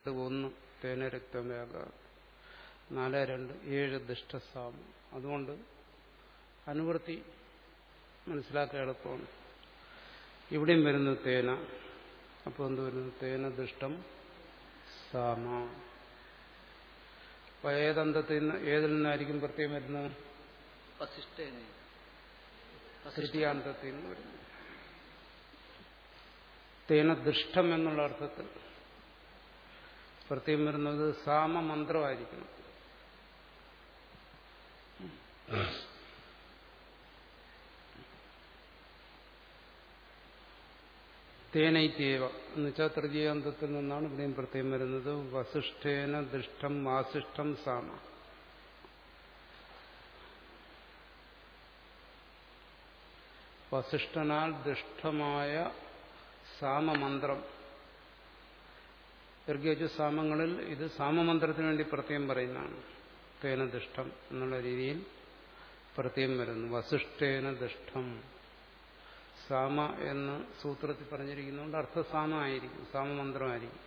എട്ട് ഒന്ന് തേന രക്തമേക നാല് രണ്ട് ഏഴ് ദുഷ്ടസാമം അതുകൊണ്ട് അനുവൃത്തി മനസ്സിലാക്കാൻ എളുപ്പമാണ് ഇവിടെയും വരുന്നു തേന അപ്പോൾ എന്ത് വരുന്നു തേന ദുഷ്ടം സാമ അപ്പൊ ഏതന്തത്തിൽ നിന്ന് ഏതിൽ നിന്നായിരിക്കും പ്രത്യേകം വരുന്നത് വസിഷ്ഠേനെ തൃതീയാന്തത്തിൽ നിന്ന് വരുന്നു തേന ദുഷ്ടം എന്നുള്ള അർത്ഥത്തിൽ പ്രത്യേകം വരുന്നത് സാമമന്ത്രമായിരിക്കണം തേനൈത്യേവ എന്ന് വെച്ചാൽ തൃതീയാന്തത്തിൽ നിന്നാണ് ഇവിടെയും പ്രത്യേകം വരുന്നത് വസിഷ്ഠേന ദുഷ്ടം വാസിഷ്ഠം സാമ വസിഷ്ഠനാൽ ദുഷ്ടമായ സാമമന്ത്രം ദീർഘിച്ചു സാമങ്ങളിൽ ഇത് സാമമന്ത്രത്തിന് വേണ്ടി പ്രത്യേകം പറയുന്നതാണ് തേന ദുഷ്ടം എന്നുള്ള രീതിയിൽ പ്രത്യേകം വരുന്നു വസിഷ്ഠേന ദുഷ്ടം സാമ എന്ന് സൂത്രത്തിൽ പറഞ്ഞിരിക്കുന്നതുകൊണ്ട് അർത്ഥസാമ ആയിരിക്കും സാമമന്ത്രമായിരിക്കും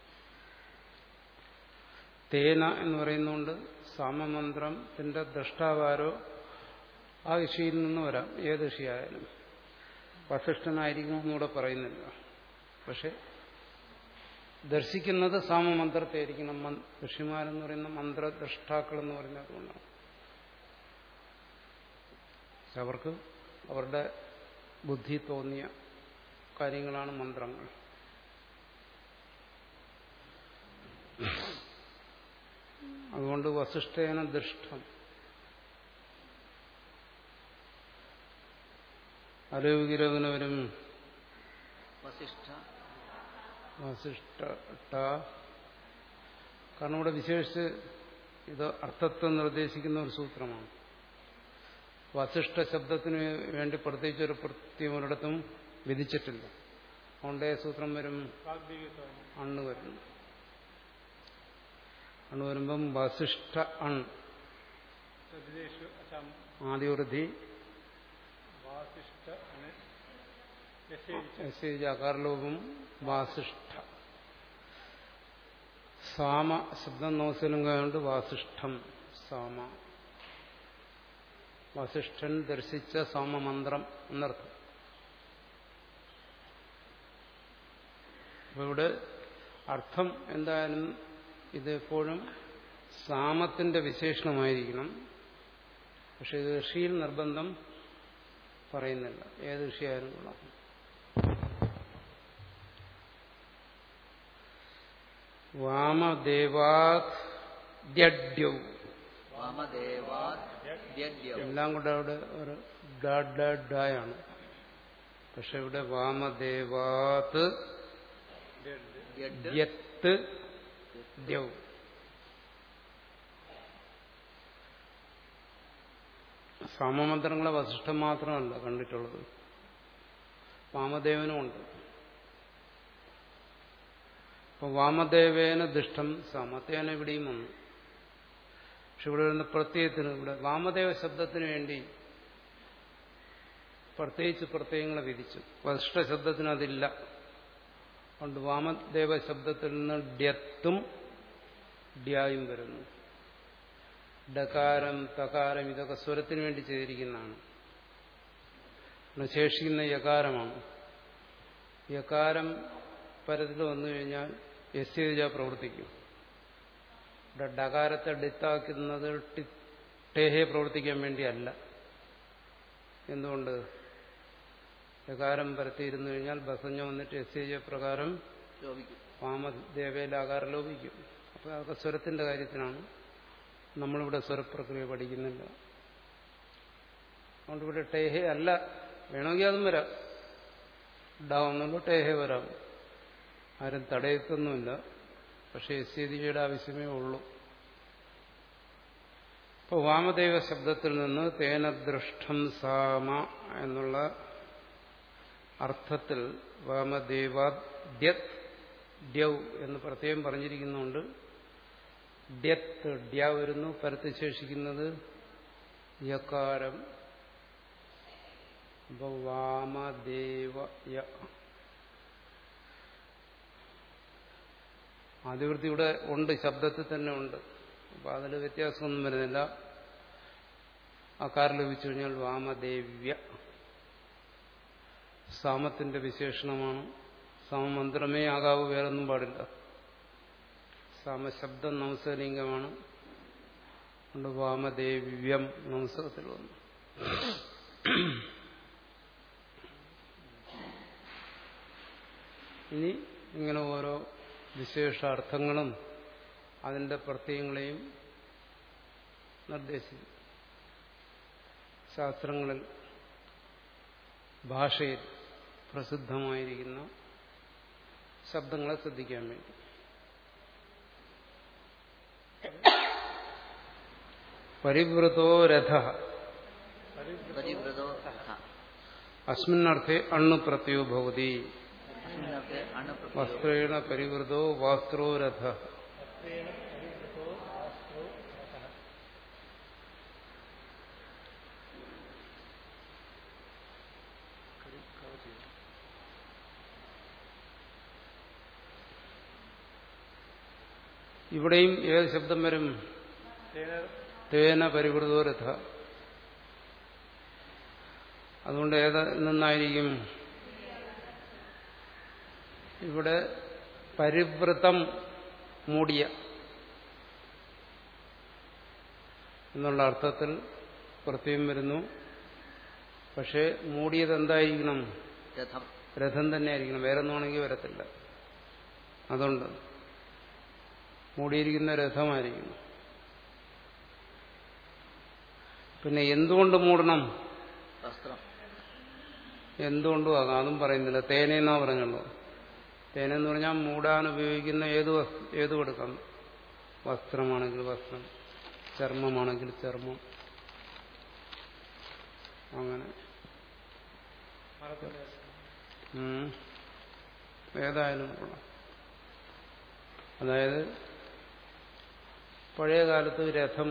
തേന എന്ന് പറയുന്നതുകൊണ്ട് സാമമന്ത്രത്തിന്റെ ദൃഷ്ടാവാരോ ആ ഋഷിയിൽ നിന്ന് വരാം ഏത് ഋഷിയായാലും വസിഷ്ഠനായിരിക്കും എന്നിവിടെ പറയുന്നില്ല പക്ഷെ ദർശിക്കുന്നത് സാമമന്ത്രത്തെ ആയിരിക്കണം മൻ- ഋഷിമാരെന്ന് പറയുന്ന മന്ത്രദ്രഷ്ടാക്കൾ എന്ന് പറയുന്നത് അതുകൊണ്ടാണ് പക്ഷെ അവർക്ക് അവരുടെ ബുദ്ധി തോന്നിയ കാര്യങ്ങളാണ് മന്ത്രങ്ങൾ അതുകൊണ്ട് വസിഷ്ഠേന ദൃഷ്ടം അലോകിരവിന് വരും വസിഷ്ഠ വസിഷ്ഠ കാരണം ഇവിടെ വിശേഷിച്ച് ഇത് അർത്ഥത്തെ നിർദ്ദേശിക്കുന്ന ഒരു സൂത്രമാണ് വസിഷ്ഠ ശബ്ദത്തിന് വേണ്ടി പ്രത്യേകിച്ച് ഒരു പ്രത്യം ഒരിടത്തും വിധിച്ചിട്ടില്ല അതുകൊണ്ടേ സൂത്രം വരും അണ്ണ് വരുന്നു അണ്ണ് വരുമ്പം വസിഷ്ഠ അൺ ആദ്യവൃദ്ധി അകാരലോപം വാസിഷ്ഠ സാമ ശബ്ദം നോസിലും കണ്ട് വാസിഷ്ഠം സാമ വസിഷ്ഠൻ ദർശിച്ച സാമമന്ത്രം എന്നർത്ഥം അപ്പൊ ഇവിടെ അർത്ഥം എന്തായാലും ഇത് എപ്പോഴും സാമത്തിന്റെ വിശേഷണമായിരിക്കണം പക്ഷെ ഇത് ഋഷിയിൽ നിർബന്ധം പറയുന്നില്ല ഏത് ഋഷിയായാലും കൊള്ളാം വാമദേവാത് ദ്യഡ്യൗ വാമദേവാദ്യം എല്ലാം കൂടെ അവിടെ ഒരു ഡ ഡ ഡായാണ് പക്ഷെ ഇവിടെ വാമദേവാത് ദ്യത്ത് ദ്യൗ സാമമന്ത്രങ്ങളെ വസിഷ്ഠം മാത്രമല്ല കണ്ടിട്ടുള്ളത് വാമദേവനുമുണ്ട് അപ്പൊ വാമദേവേന ദുഷ്ടം സാമത്തേന ഇവിടെയും വന്നു പക്ഷെ ഇവിടെ വരുന്ന പ്രത്യയത്തിന് ഇവിടെ വാമദേവ ശബ്ദത്തിന് വേണ്ടി പ്രത്യേകിച്ച് പ്രത്യയങ്ങളെ വിധിച്ചു വസിഷ്ഠ ശബ്ദത്തിന് അതില്ല അതുകൊണ്ട് വാമദേവ ശബ്ദത്തിൽ നിന്ന് ഡ്യത്തും ഡ്യായും വരുന്നു ഡകാരം തകാരം ഇതൊക്കെ സ്വരത്തിന് വേണ്ടി ചെയ്തിരിക്കുന്നതാണ് ഇവിടെ ശേഷിക്കുന്ന യകാരമാണ് യകാരം പരത്തിൽ വന്നു കഴിഞ്ഞാൽ എസ് എഴുതിയ പ്രവർത്തിക്കും ഇവിടെ ഡകാരത്തെ ഡിത്താക്കുന്നത് ടി- ടേഹയെ പ്രവർത്തിക്കാൻ വേണ്ടിയല്ല എന്തുകൊണ്ട് യകാരം പരത്തിയിരുന്നു കഴിഞ്ഞാൽ ബസഞ്ഞ വന്നിട്ട് എസ് എഴുതിയ പ്രകാരം ലോപിക്കും വാമദേവയിൽ ആകാരം ലോപിക്കും അപ്പോൾ അതൊക്കെ സ്വരത്തിന്റെ കാര്യത്തിനാണ് നമ്മളിവിടെ സ്വരപ്രക്രിയ പഠിക്കുന്നില്ല അതുകൊണ്ട് ഇവിടെ ടേഹെ അല്ല വേണമെങ്കിൽ അതും വരാം ഉണ്ടാവുന്നുള്ളൂ ടേഹെ വരാം ആരും തടയത്തൊന്നുമില്ല പക്ഷേ എസ്യതിയുടെ ആവശ്യമേ ഉള്ളൂ ഇപ്പോൾ വാമദേവ ശബ്ദത്തിൽ നിന്ന് തേനദൃഷ്ടം സാമ എന്നുള്ള അർത്ഥത്തിൽ വാമദേവാദ്യത് ഡ്യൗ എന്ന് പ്രത്യേകം പറഞ്ഞിരിക്കുന്നുണ്ട് ഡ്യത്ത് ഡ്യ വരുന്നു പരത്ത് ശേഷിക്കുന്നത് യകാരം അപ്പോൾ വാമദേവ യ ആദിവൃത്തി ഇവിടെ ഉണ്ട് ശബ്ദത്തിൽ തന്നെ ഉണ്ട് അപ്പൊ അതിൽ വ്യത്യാസമൊന്നും വരുന്നില്ല അക്കാരം ലഭിച്ചു കഴിഞ്ഞാൽ വാമദേവ്യ സാമത്തിന്റെ വിശേഷണമാണ് സാമമന്ത്രമേ ആകാവൂ വേറൊന്നും പാടില്ല സാമശബ്ദം നംസലിംഗമാണ് അതുകൊണ്ട് വാമദേവ്യം നംസകത്തിൽ വന്നു ഇനി ഇങ്ങനെ ഓരോ വിശേഷാർത്ഥങ്ങളും അതിന്റെ പ്രത്യയങ്ങളെയും നിർദ്ദേശിക്കും ശാസ്ത്രങ്ങളിൽ ഭാഷയിൽ പ്രസിദ്ധമായിരിക്കുന്ന ശബ്ദങ്ങളെ ശ്രദ്ധിക്കാൻ വേണ്ടി പരിവൃതോ രഥ പരിവൃതോ അസ്മിന്നർത്ഥേ അണ്ണു പ്രത്യോ ഭവതി അസ്മിന്നർത്ഥേ അണുപ്രത്യോ വസ്ത്രേണ പരിവൃതോ വാസ്ത്രോ രഥ ഇവിടെയും ഏത് ശബ്ദം വരും തേന പരിവൃതോ രഥ അതുകൊണ്ട് ഏത് നിന്നായിരിക്കും ഇവിടെ പരിവൃതം മൂടിയ എന്നുള്ള അർത്ഥത്തിൽ പ്രത്യേകം വരുന്നു പക്ഷേ മൂടിയത് എന്തായിരിക്കണം രഥം രഥം തന്നെ ആയിരിക്കണം വേറെ ഒന്നുമാണെങ്കിൽ വരത്തില്ല അതുകൊണ്ട് മൂടിയിരിക്കുന്ന രഥമായിരിക്കണം പിന്നെ എന്തുകൊണ്ട് മൂടണം വസ്ത്രം എന്തുകൊണ്ടും ആകാം അതും പറയുന്നില്ല തേനെന്നാ പറഞ്ഞുള്ളൂ തേനെന്ന് പറഞ്ഞാൽ മൂടാൻ ഉപയോഗിക്കുന്ന ഏത് വസ്- ഏതും എടുക്കാം വസ്ത്രമാണെങ്കിൽ വസ്ത്രം ചർമ്മമാണെങ്കിൽ ചർമ്മം അങ്ങനെ ഉം. ഏതായാലും കൊള്ളാം അതായത് പഴയ കാലത്ത് രഥം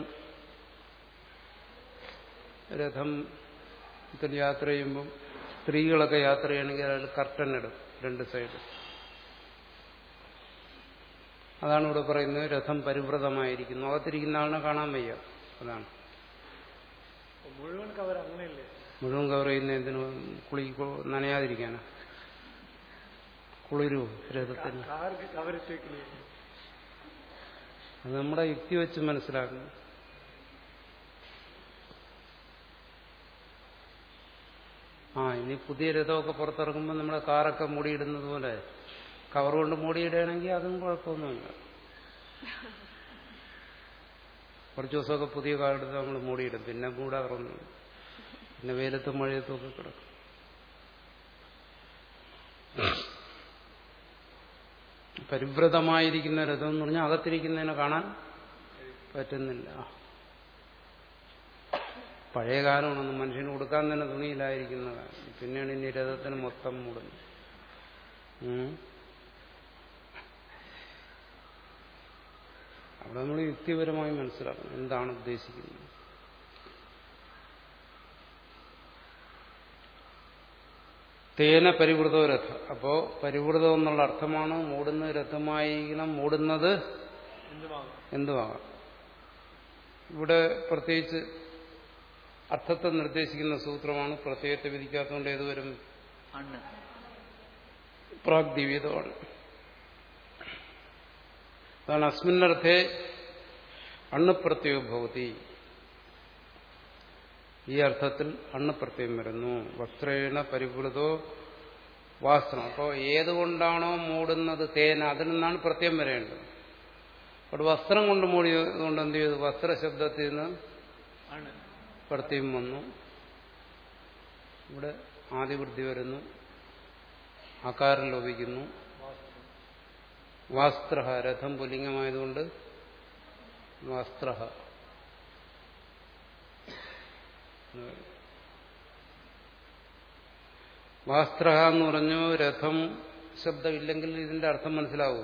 രഥത്തിൽ യാത്ര ചെയ്യുമ്പം സ്ത്രീകളൊക്കെ യാത്ര ചെയ്യണമെങ്കിൽ അതിൽ കർട്ടൻ ഇടും രണ്ട് സൈഡ് അതാണ് ഇവിടെ പറയുന്നത് രഥം പരിവൃതമായിരിക്കുന്നു അകത്തിരിക്കുന്ന ആളിനെ കാണാൻ വയ്യ അതാണ് മുഴുവൻ കവർ അങ്ങനെയല്ലേ മുഴുവൻ കവർ ചെയ്യുന്ന എന്തിനു കുളി നനയാതിരിക്കാനാ കുളിരു രഥത്തിന് കാർക്ക് കവറിട്ട് വെക്കില്ലേ അത് നമ്മുടെ യുക്തി വെച്ച് മനസ്സിലാക്കുന്നു ആ ഇനി പുതിയ രഥമൊക്കെ പുറത്തിറങ്ങുമ്പോൾ നമ്മുടെ കാറൊക്കെ മൂടിയിടുന്നത് പോലെ കവർ കൊണ്ട് മൂടിയിടുകയാണെങ്കിൽ അതും കുഴപ്പമൊന്നുമില്ല കുറച്ച് ദിവസമൊക്കെ പുതിയ കാർ എടുത്ത് നമ്മൾ മൂടിയിടും പിന്നെ മൂടാറൊന്നും പിന്നെ വെയിലത്തും മഴയത്തും ഒക്കെ കിടക്കും പരിവൃതമായിരിക്കുന്ന രഥം എന്ന് പറഞ്ഞാൽ അകത്തിരിക്കുന്നതിനെ കാണാൻ പറ്റുന്നില്ല പഴയ കാലമാണെന്ന് മനുഷ്യന് കൊടുക്കാൻ തന്നെ തുണിയിലായിരിക്കുന്ന കാലം പിന്നെയാണ് ഇനി രഥത്തിന് മൊത്തം മൂടുന്നത് ഉം. അവിടെ നമ്മൾ യുക്തിപരമായി മനസ്സിലാക്കണം എന്താണ് ഉദ്ദേശിക്കുന്നത് തേന പരിവൃതോ രഥ അപ്പോ പരിവൃതം എന്നുള്ള അർത്ഥമാണ് മൂടുന്ന രഥമായിരിക്കണം മൂടുന്നത് എന്തുമാകാം എന്തുമാകാം ഇവിടെ പ്രത്യേകിച്ച് അർത്ഥത്തെ നിർദ്ദേശിക്കുന്ന സൂത്രമാണ് പ്രത്യയത്തെ വിധിക്കാത്തതുകൊണ്ട് ഏതുവരും അണ്ണ് പ്രാഗ്ദിവ്യതമാണ് അതാണ് അസ്മിന്നർത്ഥേ അണ്ണപ്രത്യോ ഭവതി ഈ അർത്ഥത്തിൽ അണ്ണപ്രത്യം വരുന്നു വസ്ത്രേണ പരിവൃതോ വാസ്ത്രം അപ്പോൾ ഏതുകൊണ്ടാണോ മൂടുന്നത് തേന അതിൽ നിന്നാണ് പ്രത്യം വരേണ്ടത് അപ്പോൾ വസ്ത്രം കൊണ്ട് മൂടിയത് കൊണ്ട് എന്ത് ചെയ്തു വസ്ത്രശബ്ദത്തിൽ നിന്ന് ആണ് പ്രത്യം വന്നു ഇവിടെ ആദിവൃത്തി വരുന്നു ആകാരം ലോപിക്കുന്നു വാസ്ത്ര രഥം പുല്ലിംഗമായതുകൊണ്ട് വാസ്ത്ര വാസ്ത്ര എന്ന് പറഞ്ഞു രഥം ശബ്ദമില്ലെങ്കിൽ ഇതിന്റെ അർത്ഥം മനസ്സിലാവൂ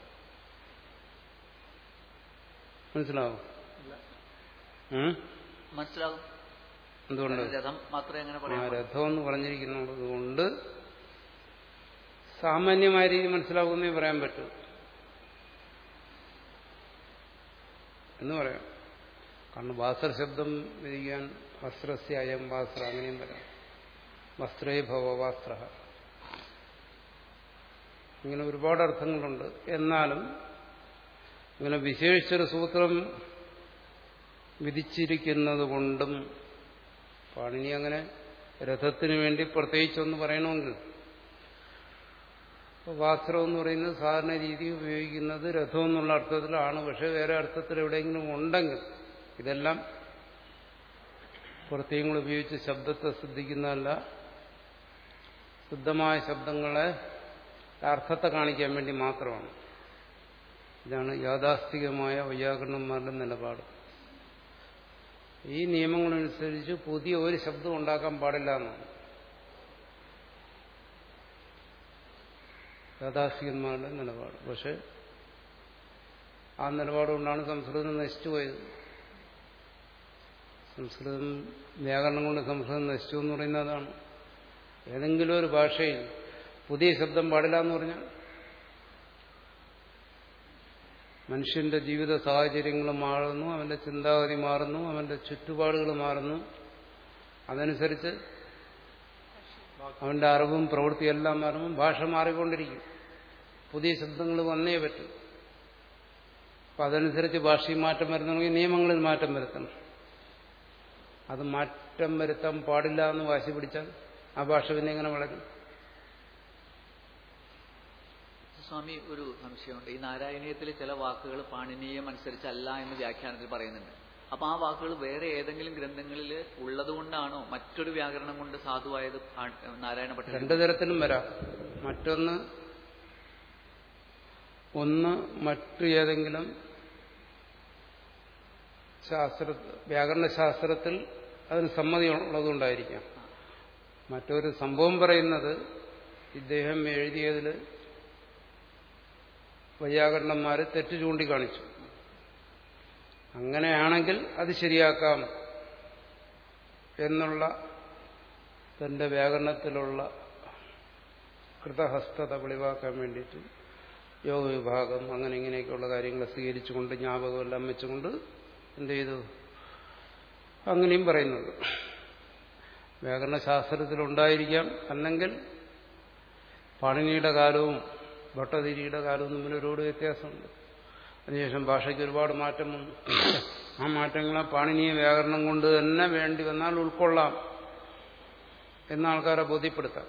മനസ്സിലാവും ഉം? മനസ്സിലാകും എന്തുകൊണ്ട് രഥം മാത്രമേ അങ്ങനെ ആ പറയാൻ പാടൂ. രഥം എന്ന് പറഞ്ഞിരിക്കുന്നത് കൊണ്ട് സാമാന്യമായ രീതി മനസ്സിലാകുന്നേ പറയാൻ പറ്റൂ എന്ന് പറയാം കാരണം വാസ്ത്ര ശബ്ദം വിധിക്കാൻ വസ്ത്രസ്യ അയം വാസ്ത്ര അങ്ങനെയും വരാം വസ്ത്രേ ഭവ വാസ്ത്ര ഇങ്ങനെ ഒരുപാട് അർത്ഥങ്ങളുണ്ട് എന്നാലും ഇങ്ങനെ വിശേഷിച്ചൊരു സൂത്രം വിധിച്ചിരിക്കുന്നത് കൊണ്ടും പാണിനി അങ്ങനെ രഥത്തിന് വേണ്ടി പ്രത്യേകിച്ചൊന്ന് പറയണമെങ്കിൽ അപ്പോൾ വാസ്ത്രം എന്ന് പറയുന്നത് സാധാരണ രീതി ഉപയോഗിക്കുന്നത് രഥം എന്നുള്ള അർത്ഥത്തിലാണ് പക്ഷെ വേറെ അർത്ഥത്തിൽ എവിടെയെങ്കിലും ഉണ്ടെങ്കിൽ ഇതെല്ലാം പ്രത്യയങ്ങൾ ഉപയോഗിച്ച് ശബ്ദത്തെ ശ്രദ്ധിക്കുന്നതല്ല ശുദ്ധമായ ശബ്ദങ്ങളെ അർത്ഥത്തെ കാണിക്കാൻ വേണ്ടി മാത്രമാണ് ഇതാണ് യാഥാസ്ഥികമായ വൈയാകരണന്മാരുടെ നിലപാട് ഈ നിയമങ്ങളനുസരിച്ച് പുതിയ ഒരു ശബ്ദം ഉണ്ടാക്കാൻ പാടില്ല എന്നാണ് യാഥാസ്ഥികന്മാരുടെ നിലപാട് പക്ഷെ ആ നിലപാടുകൊണ്ടാണ് സംസ്കൃതം നശിച്ചു പോയത് സംസ്കൃതം വ്യാകരണം കൊണ്ട് സംസ്കൃതം നശിച്ചു എന്ന് പറയുന്നത് അതാണ് ഏതെങ്കിലും ഒരു ഭാഷയിൽ പുതിയ ശബ്ദം പാടില്ല എന്ന് പറഞ്ഞാൽ മനുഷ്യന്റെ ജീവിത സാഹചര്യങ്ങൾ മാറുന്നു അവന്റെ ചിന്താഗതി മാറുന്നു അവന്റെ ചുറ്റുപാടുകൾ മാറുന്നു അതനുസരിച്ച് അവന്റെ അറിവും പ്രവൃത്തിയും എല്ലാം മാറുമ്പോൾ ഭാഷ മാറിക്കൊണ്ടിരിക്കും പുതിയ ശബ്ദങ്ങൾ വന്നേ പറ്റും അപ്പം അതനുസരിച്ച് ഭാഷയിൽ മാറ്റം വരുത്തണമെങ്കിൽ നിയമങ്ങളിൽ മാറ്റം വരുത്തണം അത് മാറ്റം വരുത്താൻ പാടില്ല എന്ന് വാശി പിടിച്ചാൽ ആ ഭാഷ പിന്നെ എങ്ങനെ വളരും സ്വാമി ഒരു സംശയമുണ്ട് ഈ നാരായണീയത്തിൽ ചില വാക്കുകൾ പാണിനീയം അനുസരിച്ചല്ല എന്ന് വ്യാഖ്യാനത്തിൽ പറയുന്നുണ്ട് അപ്പൊ ആ വാക്കുകൾ വേറെ ഏതെങ്കിലും ഗ്രന്ഥങ്ങളിൽ ഉള്ളതുകൊണ്ടാണോ മറ്റൊരു വ്യാകരണം കൊണ്ട് സാധുവായത് ആ- നാരായണ ഭട്ട രണ്ടു തരത്തിലും വരാം മറ്റൊന്ന് ഒന്ന് മറ്റു ഏതെങ്കിലും ശാസ്ത്ര വ്യാകരണ ശാസ്ത്രത്തിൽ അതിന് സമ്മതി ഉള്ളതുകൊണ്ടായിരിക്കാം മറ്റൊരു സംഭവം പറയുന്നത് ഇദ്ദേഹം എഴുതിയതിൽ വൈയാകരണന്മാർ തെറ്റ് ചൂണ്ടിക്കാണിച്ചു അങ്ങനെയാണെങ്കിൽ അത് ശരിയാക്കാം എന്നുള്ള തന്റെ വ്യാകരണത്തിലുള്ള കൃതഹസ്തത വെളിവാക്കാൻ വേണ്ടിയിട്ട് യോഗ വിഭാഗം അങ്ങനെ ഇങ്ങനെയൊക്കെയുള്ള കാര്യങ്ങൾ സ്വീകരിച്ചുകൊണ്ട് ജ്ഞാപകമെല്ലാം വെച്ചുകൊണ്ട് എന്ത് ചെയ്തു അങ്ങനെയും പറയുന്നുണ്ട് വ്യാകരണശാസ്ത്രത്തിലുണ്ടായിരിക്കാം അല്ലെങ്കിൽ പാണിനിയുടെ കാലവും ഭട്ടതിരിയുടെ കാലവും തമ്മിൽ ഒരുപാട് വ്യത്യാസമുണ്ട് അതിനുശേഷം ഭാഷയ്ക്ക് ഒരുപാട് മാറ്റം വന്നു ആ മാറ്റങ്ങളെ പാണിനീയ വ്യാകരണം കൊണ്ട് തന്നെ വേണ്ടി വന്നാൽ ഉൾക്കൊള്ളാം എന്ന ആൾക്കാരെ ബോധ്യപ്പെടുത്താം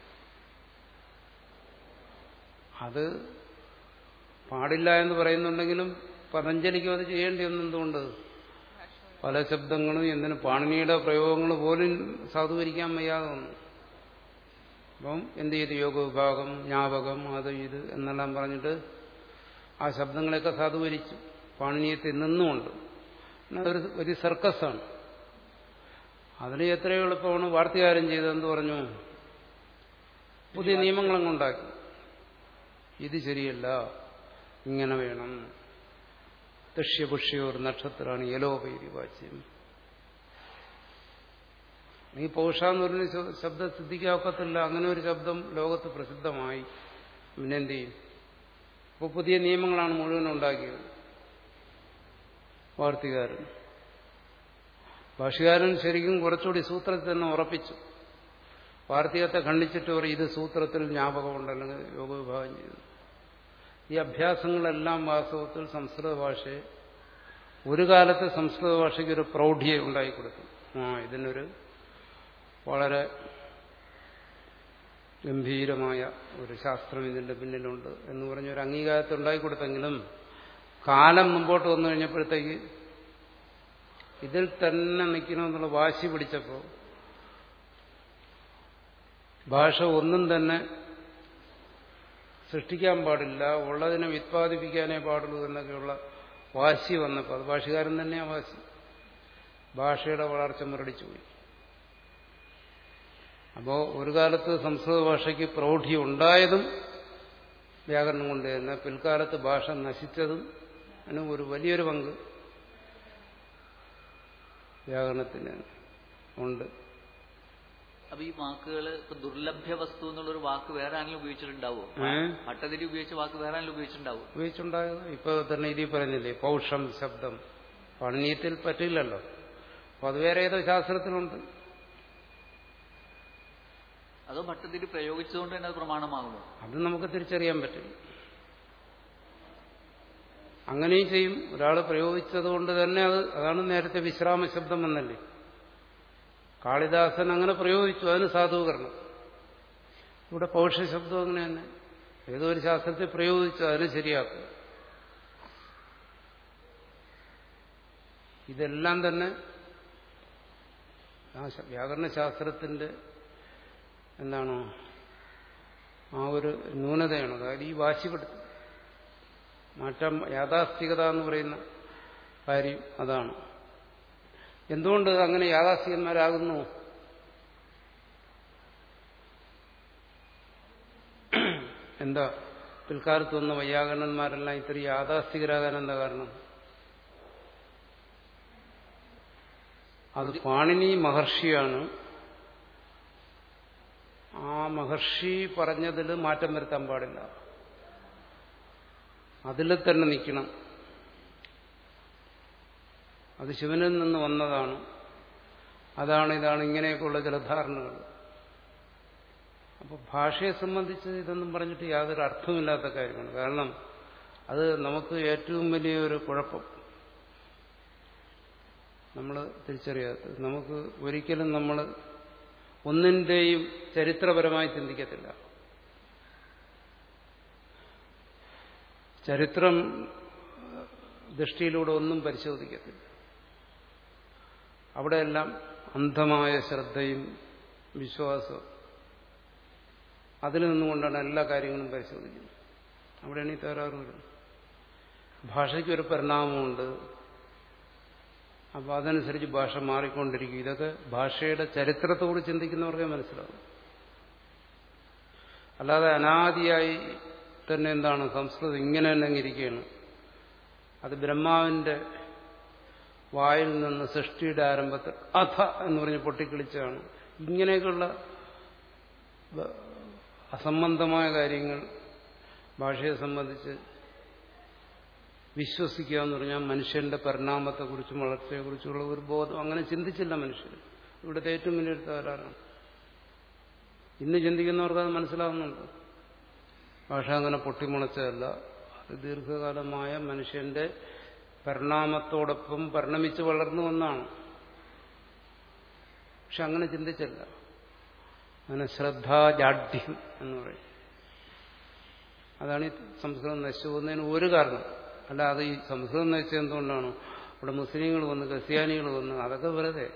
അത് പാടില്ല എന്ന് പറയുന്നുണ്ടെങ്കിലും പതഞ്ജലിക്കും അത് ചെയ്യേണ്ടി വന്നു എന്തുകൊണ്ട് പല ശബ്ദങ്ങളും എന്തിന് പാണിനിയുടെ പ്രയോഗങ്ങൾ പോലും സാധൂകരിക്കാൻ വയ്യാതെ വന്നു അപ്പം എന്ത് ചെയ്തു യോഗ വിഭാഗം ജ്ഞാപകം അത് ഇത് എന്നെല്ലാം പറഞ്ഞിട്ട് ആ ശബ്ദങ്ങളെയൊക്കെ സാധൂകരിച്ചു പാണിനീയത്തിൽ നിന്നുമുണ്ട് അതൊരു ഒരു സർക്കസാണ് അതിന് എത്രയോ എളുപ്പമാണ് വാർത്തകാരം ചെയ്തതെന്ന് പറഞ്ഞു പുതിയ നിയമങ്ങളങ്ങ് ഉണ്ടാക്കി ഇത് ശരിയല്ല ഇങ്ങനെ വേണം ദക്ഷ്യപുഷ്യോർ നക്ഷത്രമാണ് യലോപൈരി വാച്യം ഈ പൗഷ എന്ന് പറഞ്ഞ ശ- ശബ്ദം സിദ്ധിക്കാക്കത്തില്ല അങ്ങനെ ഒരു ശബ്ദം ലോകത്ത് പ്രസിദ്ധമായി പിന്നെന്ത് ചെയ്യും അപ്പോൾ പുതിയ നിയമങ്ങളാണ് മുഴുവൻ ഉണ്ടാക്കിയത് വാർത്തികാരൻ ഭാഷകാരൻ ശരിക്കും കുറച്ചുകൂടി സൂത്രത്തിൽ തന്നെ ഉറപ്പിച്ചു വാർത്തികത്തെ ഖണ്ഡിച്ചിട്ട് പറയും ഇത് സൂത്രത്തിൽ ജ്ഞാപകമുണ്ട് അല്ലെങ്കിൽ യോഗവിഭാഗം ചെയ്തു ഈ അഭ്യാസങ്ങളെല്ലാം വാസ്തവത്തിൽ സംസ്കൃത ഭാഷയെ ഒരു കാലത്ത് സംസ്കൃത ഭാഷയ്ക്ക് ഒരു പ്രൗഢിയെ ഉണ്ടായിക്കൊടുത്തു ആ ഇതിനൊരു വളരെ ഗംഭീരമായ ഒരു ശാസ്ത്രം ഇതിന്റെ പിന്നിലുണ്ട് എന്ന് പറഞ്ഞ ഒരു അംഗീകാരത്തെ ഉണ്ടായിക്കൊടുത്തെങ്കിലും കാലം മുമ്പോട്ട് വന്നു കഴിഞ്ഞപ്പോഴത്തേക്ക് ഇതിൽ തന്നെ നിൽക്കണമെന്നുള്ള വാശി പിടിച്ചപ്പോൾ ഭാഷ ഒന്നും തന്നെ സൃഷ്ടിക്കാൻ പാടില്ല ഉള്ളതിനെ ഉത്പാദിപ്പിക്കാനേ പാടുള്ളൂ എന്നൊക്കെയുള്ള വാശി വന്നപ്പോൾ അത് ഭാഷകാരൻ തന്നെ ആ വാശി ഭാഷയുടെ വളർച്ച മുരടിച്ചുപോയി അപ്പോൾ ഒരു കാലത്ത് സംസ്കൃത ഭാഷയ്ക്ക് പ്രൗഢി ഉണ്ടായതും വ്യാകരണം കൊണ്ട് തന്നെ പിൽക്കാലത്ത് ഭാഷ നശിച്ചതും അതിന് ഒരു വലിയൊരു പങ്ക് വ്യാകരണത്തിന് ഉണ്ട് അപ്പൊ ഈ വാക്കുകൾ ഇപ്പൊ ദുർലഭ്യ വസ്തു എന്നുള്ളൊരു വാക്ക് വേറെ ആരെങ്കിലും ഉപയോഗിച്ചിട്ടുണ്ടാവോ ഏ? ഭട്ടതിരി ഉപയോഗിച്ച വാക്ക് വേറെ ആരെങ്കിലും ഉപയോഗിച്ചിട്ടുണ്ടാവോ ഉപയോഗിച്ചുണ്ടായത് ഇപ്പൊ തന്നെ ഇതിൽ പറഞ്ഞില്ലേ പൗഷം ശബ്ദം പാണിനീയത്തിൽ പറ്റില്ലല്ലോ അപ്പോൾ അത് വേറെ ഏതോ ശാസ്ത്രത്തിലുണ്ട് അതോ ഭട്ടതിരി പ്രയോഗിച്ചുകൊണ്ട് തന്നെ അത് പ്രമാണമാകുമോ അത് നമുക്ക് തിരിച്ചറിയാൻ പറ്റില്ല അങ്ങനെയും ചെയ്യും ഒരാൾ പ്രയോഗിച്ചത് കൊണ്ട് തന്നെ അത് അതാണ് നേരത്തെ വിശ്രാമ ശബ്ദം എന്നല്ലേ കാളിദാസൻ അങ്ങനെ പ്രയോഗിച്ചു അതിന് സാധൂകരണം ഇവിടെ പൗരുഷ ശബ്ദം അങ്ങനെ തന്നെ ഏതോ ഒരു ശാസ്ത്രത്തിൽ പ്രയോഗിച്ചു അതിന് ശരിയാക്കും ഇതെല്ലാം തന്നെ ആ ശ- വ്യാകരണശാസ്ത്രത്തിന്റെ എന്താണ് ആ ഒരു ന്യൂനതയാണ് അതായത് ഈ വാശിപ്പെടുത്തും മാറ്റം യാഥാസ്ഥികത എന്ന് പറയുന്ന കാര്യം അതാണ് എന്തുകൊണ്ട് അങ്ങനെ യാഥാസ്ഥികന്മാരാകുന്നു എന്താ പിൽക്കാലത്ത് വന്ന വൈയാകരണന്മാരെല്ലാം ഇത്രയും യാഥാസ്ഥികരാകാൻ എന്താ കാരണം അത് പാണിനി മഹർഷിയാണ് ആ മഹർഷി പറഞ്ഞതിൽ മാറ്റം വരുത്താൻ പാടില്ല അതിൽ തന്നെ നിൽക്കണം അത് ശിവനിൽ നിന്ന് വന്നതാണ് അതാണ് ഇതാണ് ഇങ്ങനെയൊക്കെയുള്ള ചില ധാരണകൾ അപ്പോൾ ഭാഷയെ സംബന്ധിച്ച് ഇതൊന്നും പറഞ്ഞിട്ട് യാതൊരു അർത്ഥമില്ലാത്ത കാര്യമാണ് കാരണം അത് നമുക്ക് ഏറ്റവും വലിയൊരു കുഴപ്പം നമ്മൾ തിരിച്ചറിയാത്തത് നമുക്ക് ഒരിക്കലും നമ്മൾ ഒന്നിൻ്റെയും ചരിത്രപരമായി ചിന്തിക്കത്തില്ല ചരിത്രം ദൃഷ്ടിയിലൂടെ ഒന്നും പരിശോധിക്കത്തില്ല അവിടെയെല്ലാം അന്ധമായ ശ്രദ്ധയും വിശ്വാസവും അതിൽ നിന്നുകൊണ്ടാണ് എല്ലാ കാര്യങ്ങളും പരിശോധിക്കുന്നത് അവിടെയാണ് ഈ തകരാറ് വരുന്നത് ഭാഷയ്ക്കൊരു പരിണാമമുണ്ട് അപ്പോൾ അതനുസരിച്ച് ഭാഷ മാറിക്കൊണ്ടിരിക്കും ഇതൊക്കെ ഭാഷയുടെ ചരിത്രത്തോട് ചിന്തിക്കുന്നവർക്കേ മനസ്സിലാവും അല്ലാതെ അനാദിയായി തന്നെ എന്താണ് സംസ്കൃതം ഇങ്ങനെ തന്നെ അങ്ങ് ഇരിക്കുകയാണ് അത് ബ്രഹ്മാവിന്റെ വായിൽ നിന്ന് സൃഷ്ടിയുടെ ആരംഭത്തിൽ അഥ എന്ന് പറഞ്ഞ് പൊട്ടിക്കിളിച്ചാണ് ഇങ്ങനെയൊക്കെയുള്ള ബ- അസംബന്ധമായ കാര്യങ്ങൾ ഭാഷയെ സംബന്ധിച്ച് വിശ്വസിക്കുക എന്ന് പറഞ്ഞാൽ മനുഷ്യന്റെ പരിണാമത്തെക്കുറിച്ചും വളർച്ചയെക്കുറിച്ചുള്ള ഒരു ബോധം അങ്ങനെ ചിന്തിച്ചില്ല മനുഷ്യർ ഇവിടുത്തെ ഏറ്റവും വലിയൊരു തകരാറാണ് ഇന്ന് ചിന്തിക്കുന്നവർക്ക് അത് മനസ്സിലാവുന്നുണ്ട് ഭാഷ അങ്ങനെ പൊട്ടിമുളച്ചതല്ല അത് ദീർഘകാലമായ മനുഷ്യന്റെ പരിണാമത്തോടൊപ്പം പരിണമിച്ച് വളർന്നു വന്നാണ് പക്ഷെ അങ്ങനെ ചിന്തിച്ചില്ല അങ്ങനെ ശ്രദ്ധാജാഡ്യം എന്ന് പറയും അതാണ് ഈ സംസ്കൃതം നശിച്ചു പോകുന്നതിന് ഒരു കാരണം അല്ല അത് ഈ സംസ്കൃതം നശിച്ചത് എന്തുകൊണ്ടാണ് ഇവിടെ മുസ്ലിങ്ങൾ വന്ന് ക്രിസ്ത്യാനികൾ വന്ന് അതൊക്കെ വെറുതെ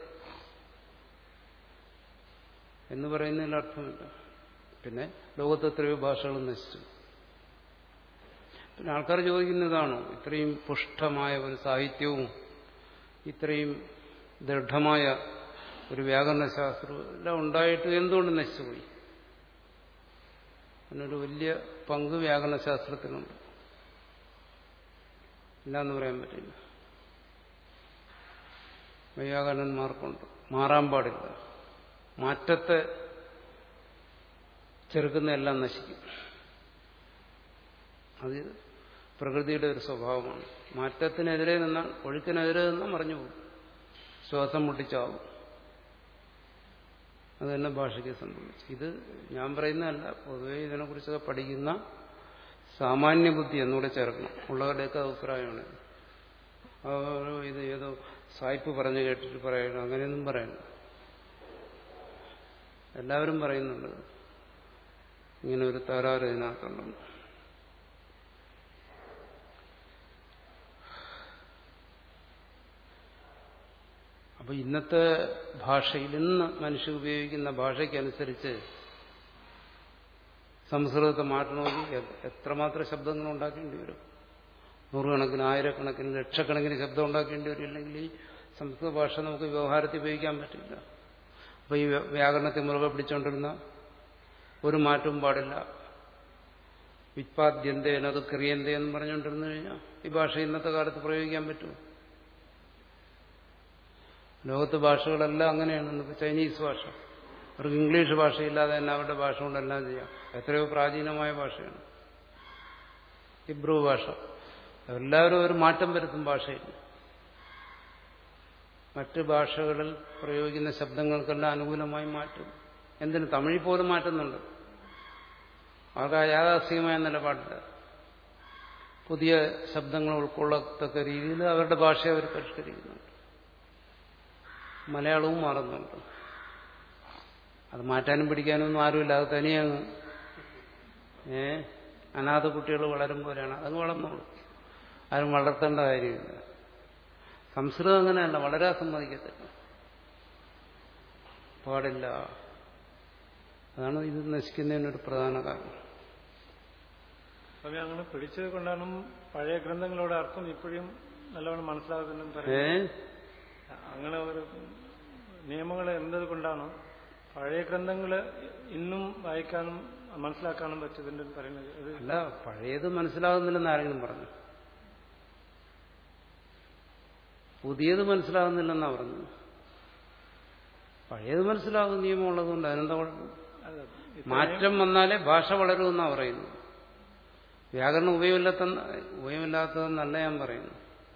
എന്ന് പറയുന്നതിൽ അർത്ഥമില്ല പിന്നെ ലോകത്ത് എത്രയോ ഭാഷകൾ നശിച്ചു പിന്നെ ആൾക്കാർ ചോദിക്കുന്നതാണോ ഇത്രയും പുഷ്ടമായ ഒരു സാഹിത്യവും ഇത്രയും ദൃഢമായ ഒരു വ്യാകരണശാസ്ത്രവും എല്ലാം ഉണ്ടായിട്ട് എന്തുകൊണ്ട് നശിച്ചുപോയി അതിനൊരു വലിയ പങ്ക് വ്യാകരണശാസ്ത്രത്തിനുണ്ട് ഇല്ല എന്ന് പറയാൻ പറ്റില്ല വൈയാകരണന്മാർക്കുണ്ട് മാറാൻ പാടില്ല മാറ്റത്തെ ചെറുക്കുന്ന എല്ലാം നശിക്കും അത് പ്രകൃതിയുടെ ഒരു സ്വഭാവമാണ് മാറ്റത്തിനെതിരെ നിന്നാൽ ഒഴുക്കിനെതിരെ നിന്നാൽ മറിഞ്ഞു പോകും ശ്വാസം മുട്ടിച്ചാവും അത് തന്നെ ഭാഷയ്ക്ക് സംഭവിച്ചു ഇത് ഞാൻ പറയുന്നതല്ല പൊതുവെ ഇതിനെക്കുറിച്ചൊക്കെ പഠിക്കുന്ന സാമാന്യ ബുദ്ധി എന്നൂടെ ചേർക്കണം ഉള്ളവരുടെയൊക്കെ അഭിപ്രായമാണ് അവർ ഇത് ഏതോ സായിപ്പ് പറഞ്ഞു കേട്ടിട്ട് പറയണം അങ്ങനെയൊന്നും പറയണം എല്ലാവരും പറയുന്നുണ്ട് ഇങ്ങനെ ഒരു തകരാറ് ഇതിനകത്തുണ്ടെന്ന് അപ്പൊ ഇന്നത്തെ ഭാഷയിൽ ഇന്ന് മനുഷ്യർ ഉപയോഗിക്കുന്ന ഭാഷയ്ക്കനുസരിച്ച് സംസ്കൃതത്തെ മാറ്റണമെങ്കിൽ എ- എത്രമാത്രം ശബ്ദങ്ങൾ ഉണ്ടാക്കേണ്ടി വരും നൂറുകണക്കിന് ആയിരക്കണക്കിന് ലക്ഷക്കണക്കിന് ശബ്ദം ഉണ്ടാക്കേണ്ടി വരും ഇല്ലെങ്കിൽ ഈ സംസ്കൃത ഭാഷ നമുക്ക് വ്യവഹാരത്തിൽ ഉപയോഗിക്കാൻ പറ്റില്ല അപ്പൊ ഈ വ്യ- വ്യാകരണത്തെ മുറുകെ പിടിച്ചുകൊണ്ടിരുന്ന ഒരു മാറ്റവും പാടില്ല വിത്പാദ്യന്തേന അത് ക്രിയന്തേ എന്ന് പറഞ്ഞുകൊണ്ടിരുന്നു കഴിഞ്ഞാൽ ഈ ഭാഷ ഇന്നത്തെ കാലത്ത് പ്രയോഗിക്കാൻ പറ്റുമോ ലോകത്ത് ഭാഷകളെല്ലാം അങ്ങനെയാണ് ഇന്നിപ്പോൾ ചൈനീസ് ഭാഷ അവർക്ക് ഇംഗ്ലീഷ് ഭാഷയില്ലാതെ തന്നെ അവരുടെ ഭാഷ കൊണ്ടെല്ലാം ചെയ്യാം എത്രയോ പ്രാചീനമായ ഭാഷയാണ് ഹിബ്രു ഭാഷ എല്ലാവരും ഒരു മാറ്റം വരുത്തും ഭാഷയിൽ മറ്റ് ഭാഷകളിൽ പ്രയോഗിക്കുന്ന ശബ്ദങ്ങൾക്കെല്ലാം അനുകൂലമായി മാറ്റും എന്തിന് തമിഴിൽ പോലും മാറ്റുന്നുണ്ട് അവർക്ക് ആ യാഥാസ്ഥികമായ നിലപാടില്ല പുതിയ ശബ്ദങ്ങൾ ഉൾക്കൊള്ളത്തക്ക രീതിയിൽ അവരുടെ ഭാഷയെ അവർ പരിഷ്കരിക്കുന്നുണ്ട് മലയാളവും മാറുന്നുണ്ട് അത് മാറ്റാനും പിടിക്കാനും ഒന്നും ആരുമില്ല അത് തനിയങ്ങ് ഏ അനാഥ കുട്ടികൾ വളരും പോലെയാണ് അതങ്ങ് വളർന്നോളൂ ആരും വളർത്തേണ്ട കാര്യമില്ല സംസ്കൃതം അങ്ങനെയല്ല വളരാൻ സമ്മതിക്കത്തില്ല പാടില്ല അതാണ് ഇത് നശിക്കുന്നതിനൊരു പ്രധാന കാരണം സ്വാമി അങ്ങനെ പിടിച്ചത് കൊണ്ടാണ് പഴയ ഗ്രന്ഥങ്ങളുടെ അർത്ഥം ഇപ്പോഴും നല്ലവണ്ണം മനസ്സിലാകുന്നതെന്ന് ഏ പറയുന്നത് അങ്ങനെ ഒരു നിയമങ്ങൾ എന്നത് കൊണ്ടാണ് പഴയ ഗ്രന്ഥങ്ങൾ ഇന്നും വായിക്കാനും മനസ്സിലാക്കാനും പറ്റുന്നുണ്ട് എന്ന് പറയുന്നത് ഇത് അല്ല പഴയത് മനസ്സിലാകുന്നില്ലെന്ന് ആരെങ്കിലും പറഞ്ഞു പുതിയത് മനസ്സിലാകുന്നില്ലെന്നാ പറഞ്ഞു പഴയത് മനസ്സിലാകുന്ന നിയമം ഉള്ളതുകൊണ്ട് അതിനെന്താ കുഴപ്പം അത് മാറ്റം വന്നാലേ ഭാഷ വളരുമെന്നാ പറയുന്നു വ്യാകരണം ഉപയോഗമില്ലാത്ത ഉപയോഗമില്ലാത്തതെന്നല്ല ഞാൻ പറയുന്നു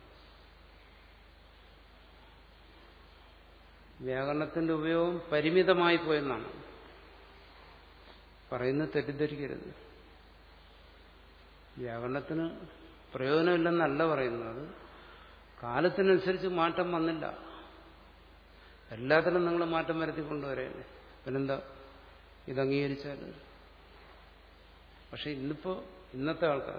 വ്യാകരണത്തിന്റെ ഉപയോഗം പരിമിതമായി പോയെന്നാണ് പറയുന്നത് തെറ്റിദ്ധരിക്കരുത് വ്യാകരണത്തിന് പ്രയോജനമില്ലെന്നല്ല പറയുന്നത് അത് കാലത്തിനനുസരിച്ച് മാറ്റം വന്നില്ല എല്ലാത്തിനും നിങ്ങൾ മാറ്റം വരുത്തി കൊണ്ടുവരല്ലേ പിന്നെന്താ ഇത് അംഗീകരിച്ചാൽ പക്ഷെ ഇന്നിപ്പോ ഇന്നത്തെ ആൾക്കാർ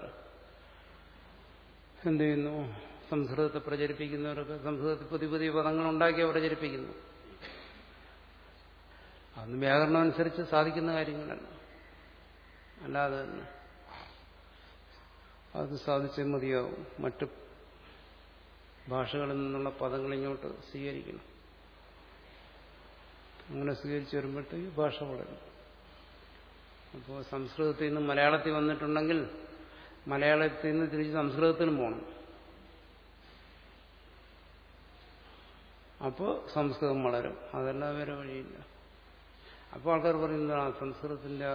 എന്ത് ചെയ്യുന്നു സംസ്കൃതത്തെ പ്രചരിപ്പിക്കുന്നവരൊക്കെ സംസ്കൃതത്തിൽ പുതിയ പുതിയ പദങ്ങൾ ഉണ്ടാക്കി പ്രചരിപ്പിക്കുന്നു അതൊന്നും വ്യാകരണം അനുസരിച്ച് സാധിക്കുന്ന കാര്യങ്ങളല്ല അല്ലാതെ തന്നെ അത് സാധിച്ചേ മതിയാവും മറ്റ് ഭാഷകളിൽ നിന്നുള്ള പദങ്ങൾ ഇങ്ങോട്ട് സ്വീകരിക്കണം അങ്ങനെ സ്വീകരിച്ചു വരുമ്പോഴത്തേക്ക് ഭാഷ വളരും അപ്പോൾ സംസ്കൃതത്തിൽ നിന്ന് മലയാളത്തിൽ വന്നിട്ടുണ്ടെങ്കിൽ മലയാളത്തിൽ നിന്ന് തിരിച്ച് സംസ്കൃതത്തിനും പോകണം അപ്പോൾ സംസ്കൃതം വളരും അതെല്ലാം വേറെ വഴിയില്ല അപ്പോൾ ആൾക്കാർ പറയുന്നത് ആ സംസ്കൃതത്തിന്റെ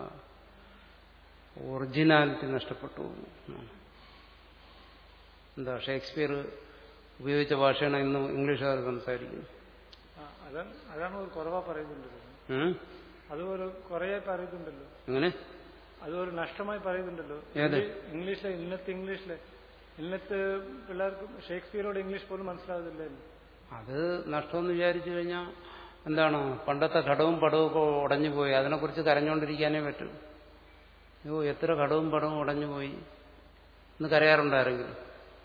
ഒറിജിനാലിറ്റി നഷ്ടപ്പെട്ടു പോകുന്നു എന്നാണ്. എന്താ ഷേക്സ്പിയർ ഉപയോഗിച്ച ഭാഷയാണ് ഇന്ന് ഇംഗ്ലീഷുകാർ സംസാരിക്കുന്നത് ആ, അതാണ് അതാണ് ഒരു കുറവാ പറയുന്നുണ്ടല്ലോ ഉം? അത് ഒരു കുറേ പറയുന്നുണ്ടല്ലോ എങ്ങനെ അത് ഒരു നഷ്ടമായി പറയുന്നുണ്ടല്ലോ ഏത്? ഇംഗ്ലീഷിലെ ഇന്നത്തെ ഇംഗ്ലീഷിലെ ഇന്നത്തെ പിള്ളേർക്ക് ഷേക്സ്പിയറോട് ഇംഗ്ലീഷ് പോലും മനസ്സിലാകുന്നില്ലായിരുന്നു അത് നഷ്ടമെന്ന് വിചാരിച്ചു കഴിഞ്ഞാൽ എന്താണ് പണ്ടത്തെ ഘടവും പടവും ഒക്കെ ഉടഞ്ഞു പോയി അതിനെക്കുറിച്ച് കരഞ്ഞുകൊണ്ടിരിക്കാനേ പറ്റൂ അയ്യോ എത്ര ഘടവും പടവും ഉടഞ്ഞു പോയി ഇന്ന് കരയാറുണ്ടാരെങ്കിലും